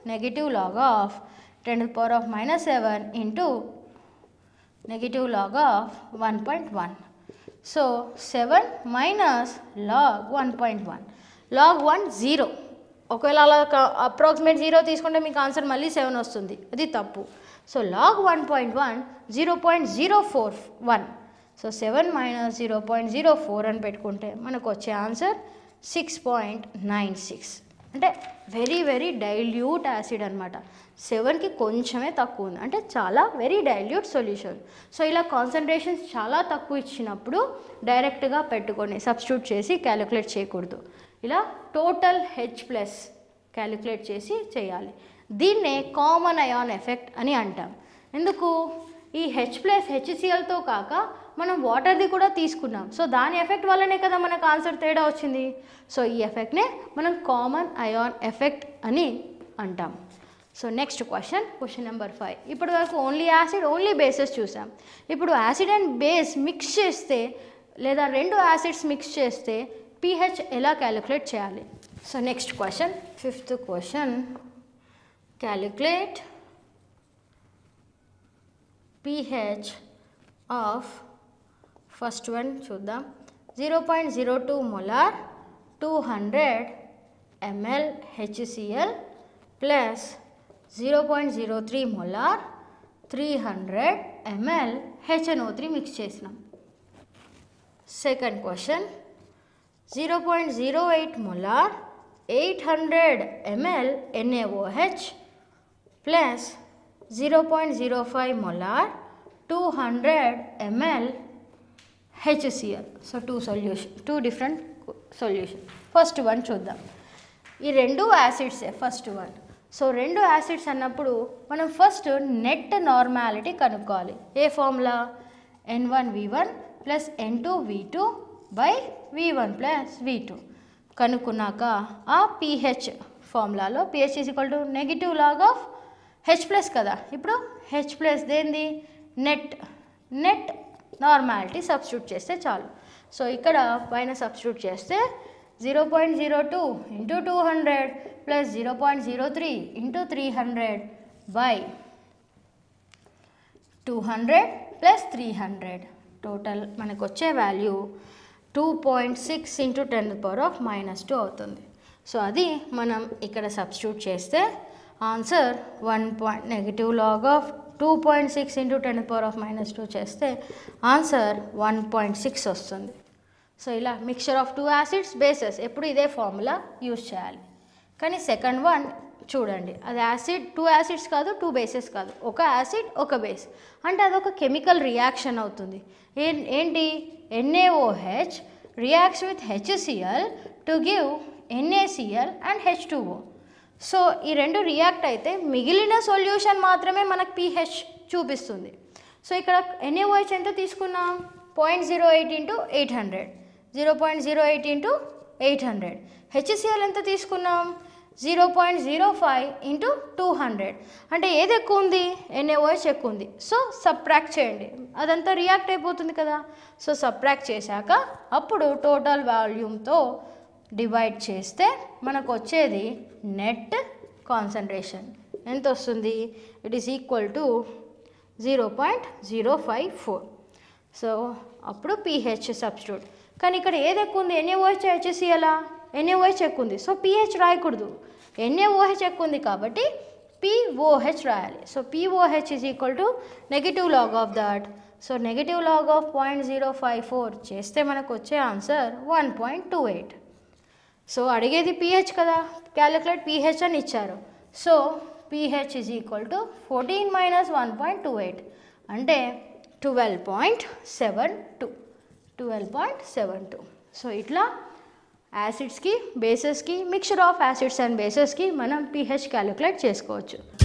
negative log of ten power of minus seven into negative log of one point one so seven minus log one point one log one zero ఒకవేళ అలా approximate zero తీసుకుంటే మీకు answer మళ్ళీ seven వస్తుంది అది తప్పు so log one point one zero point zero four one so seven minus zero point zero four అని పెట్టుకుంటే మనకు వచ్చే answer six point nine six అంటే వెరీ వెరీ డైల్యూట్ యాసిడ్ అనమాట సెవెన్కి కొంచెమే తక్కువ ఉంది అంటే చాలా వెరీ డైల్యూట్ సొల్యూషన్ సో ఇలా కాన్సన్ట్రేషన్స్ చాలా తక్కువ ఇచ్చినప్పుడు డైరెక్ట్గా పెట్టుకొని సబ్స్టిట్యూట్ చేసి క్యాలిక్యులేట్ చేయకూడదు ఇలా టోటల్ హెచ్ ప్లస్ క్యాలిక్యులేట్ చేసి చేయాలి దీన్నే కామన్ అయాన్ ఎఫెక్ట్ అని అంటాం ఎందుకు ఈ హెచ్ ప్లస్ హెచ్సిఎల్తో కాక మనం వాటర్ది కూడా తీసుకున్నాం సో దాని ఎఫెక్ట్ వల్లనే కదా మనకు ఆన్సర్ తేడా వచ్చింది సో ఈ ఎఫెక్ట్నే మనం కామన్ అయాన్ ఎఫెక్ట్ అని అంటాం so next question question number five ఇప్పటి వరకు ఓన్లీ యాసిడ్ ఓన్లీ బేసెస్ చూసాం ఇప్పుడు యాసిడ్ అండ్ బేస్ మిక్స్ చేస్తే లేదా రెండు యాసిడ్స్ మిక్స్ చేస్తే పీహెచ్ ఎలా క్యాలిక్యులేట్ చేయాలి so next question fifth question calculate pH of first one చూద్దాం zero point zero two molar two hundred ml HCl plus zero point zero three molar three hundred ml HNO three mix చేసినాం second question zero point zero eight molar eight hundred ml NaOH plus zero point zero five molar two hundred ml HCl so two solution two different solution first one చూద్దాం ఈ రెండు యాసిడ్సే first one so రెండు acids అన్నప్పుడు మనం first net normality కనుక్కోవాలి ఏ formula N one V one plus N two V two by V one plus V two కనుక్కున్నాక ఆ పిహెచ్ ఫార్ములాలో pH is equal to negative log of H plus కదా ఇప్పుడు హెచ్ ప్లస్ దేంది net net normality substitute చేస్తే చాలు so ఇక్కడ పైన సబ్స్టిట్యూట్ చేస్తే zero point zero two into two hundred plus zero point zero three into three hundred by two hundred plus three hundred total మనకు వచ్చే value two point six into ten power of minus two అవుతుంది so అది మనం ఇక్కడ substitute చేస్తే answer one point negative log of two point six into ten power of minus two చేస్తే answer one point six వస్తుంది so ఇలా mixture of two acids bases ఎప్పుడు ఇదే ఫార్ములా యూజ్ చేయాలి కానీ సెకండ్ వన్ చూడండి అది యాసిడ్ టూ యాసిడ్స్ కాదు టూ బేసెస్ కాదు ఒక యాసిడ్ ఒక బేస్ అంటే అదొక కెమికల్ రియాక్షన్ అవుతుంది ఏ ఏంటి NaOH reacts with HCl to give NaCl and H two O so ఈ రెండు రియాక్ట్ అయితే మిగిలిన సొల్యూషన్ మాత్రమే మనకు పీహెచ్ చూపిస్తుంది సో ఇక్కడ ఎన్ఏఓహెచ్ ఎంత తీసుకున్నాం point zero eight into eight hundred zero point zero eight into eight hundred HCl ఎంత తీసుకున్నాం zero point zero five into two hundred అంటే ఏది ఎక్కువ ఉంది ఎన్ఏఓహెచ్ ఎక్కువ ఉంది సో సబ్ట్రాక్ట్ చేయండి అదంతా రియాక్ట్ అయిపోతుంది కదా సో సబ్ట్రాక్ట్ చేశాక అప్పుడు టోటల్ వాల్యూమ్తో డివైడ్ చేస్తే మనకు వచ్చేది నెట్ కాన్సన్ట్రేషన్ ఎంత వస్తుంది it is equal to zero point zero five four so అప్పుడు పీహెచ్ సబ్స్టిట్యూట్ కానీ ఇక్కడ ఏది ఎక్కువ ఉంది ఎన్ఏఓహెచ్ హెచ్సిఎలా ఎన్ఏఓహెచ్ ఎక్కువ ఉంది సో పీహెచ్ రాయకూడదు ఎన్ఏఓహెచ్ ఎక్కువ ఉంది కాబట్టి పిఓహెచ్ రాయాలి so pOH is equal to negative log of that so negative log of point zero five four చేస్తే మనకు వచ్చే answer one point two eight so అడిగేది పీహెచ్ కదా క్యాలిక్యులేట్ పీహెచ్ అని ఇచ్చారు so pH is equal to fourteen minus one point two eight అంటే twelve point seven two twelve point seven two so ఇట్లా యాసిడ్స్కి బేసెస్కి మిక్చర్ ఆఫ్ యాసిడ్స్ అండ్ బేసెస్కి మనం పీహెచ్ క్యాలిక్యులేట్ చేసుకోవచ్చు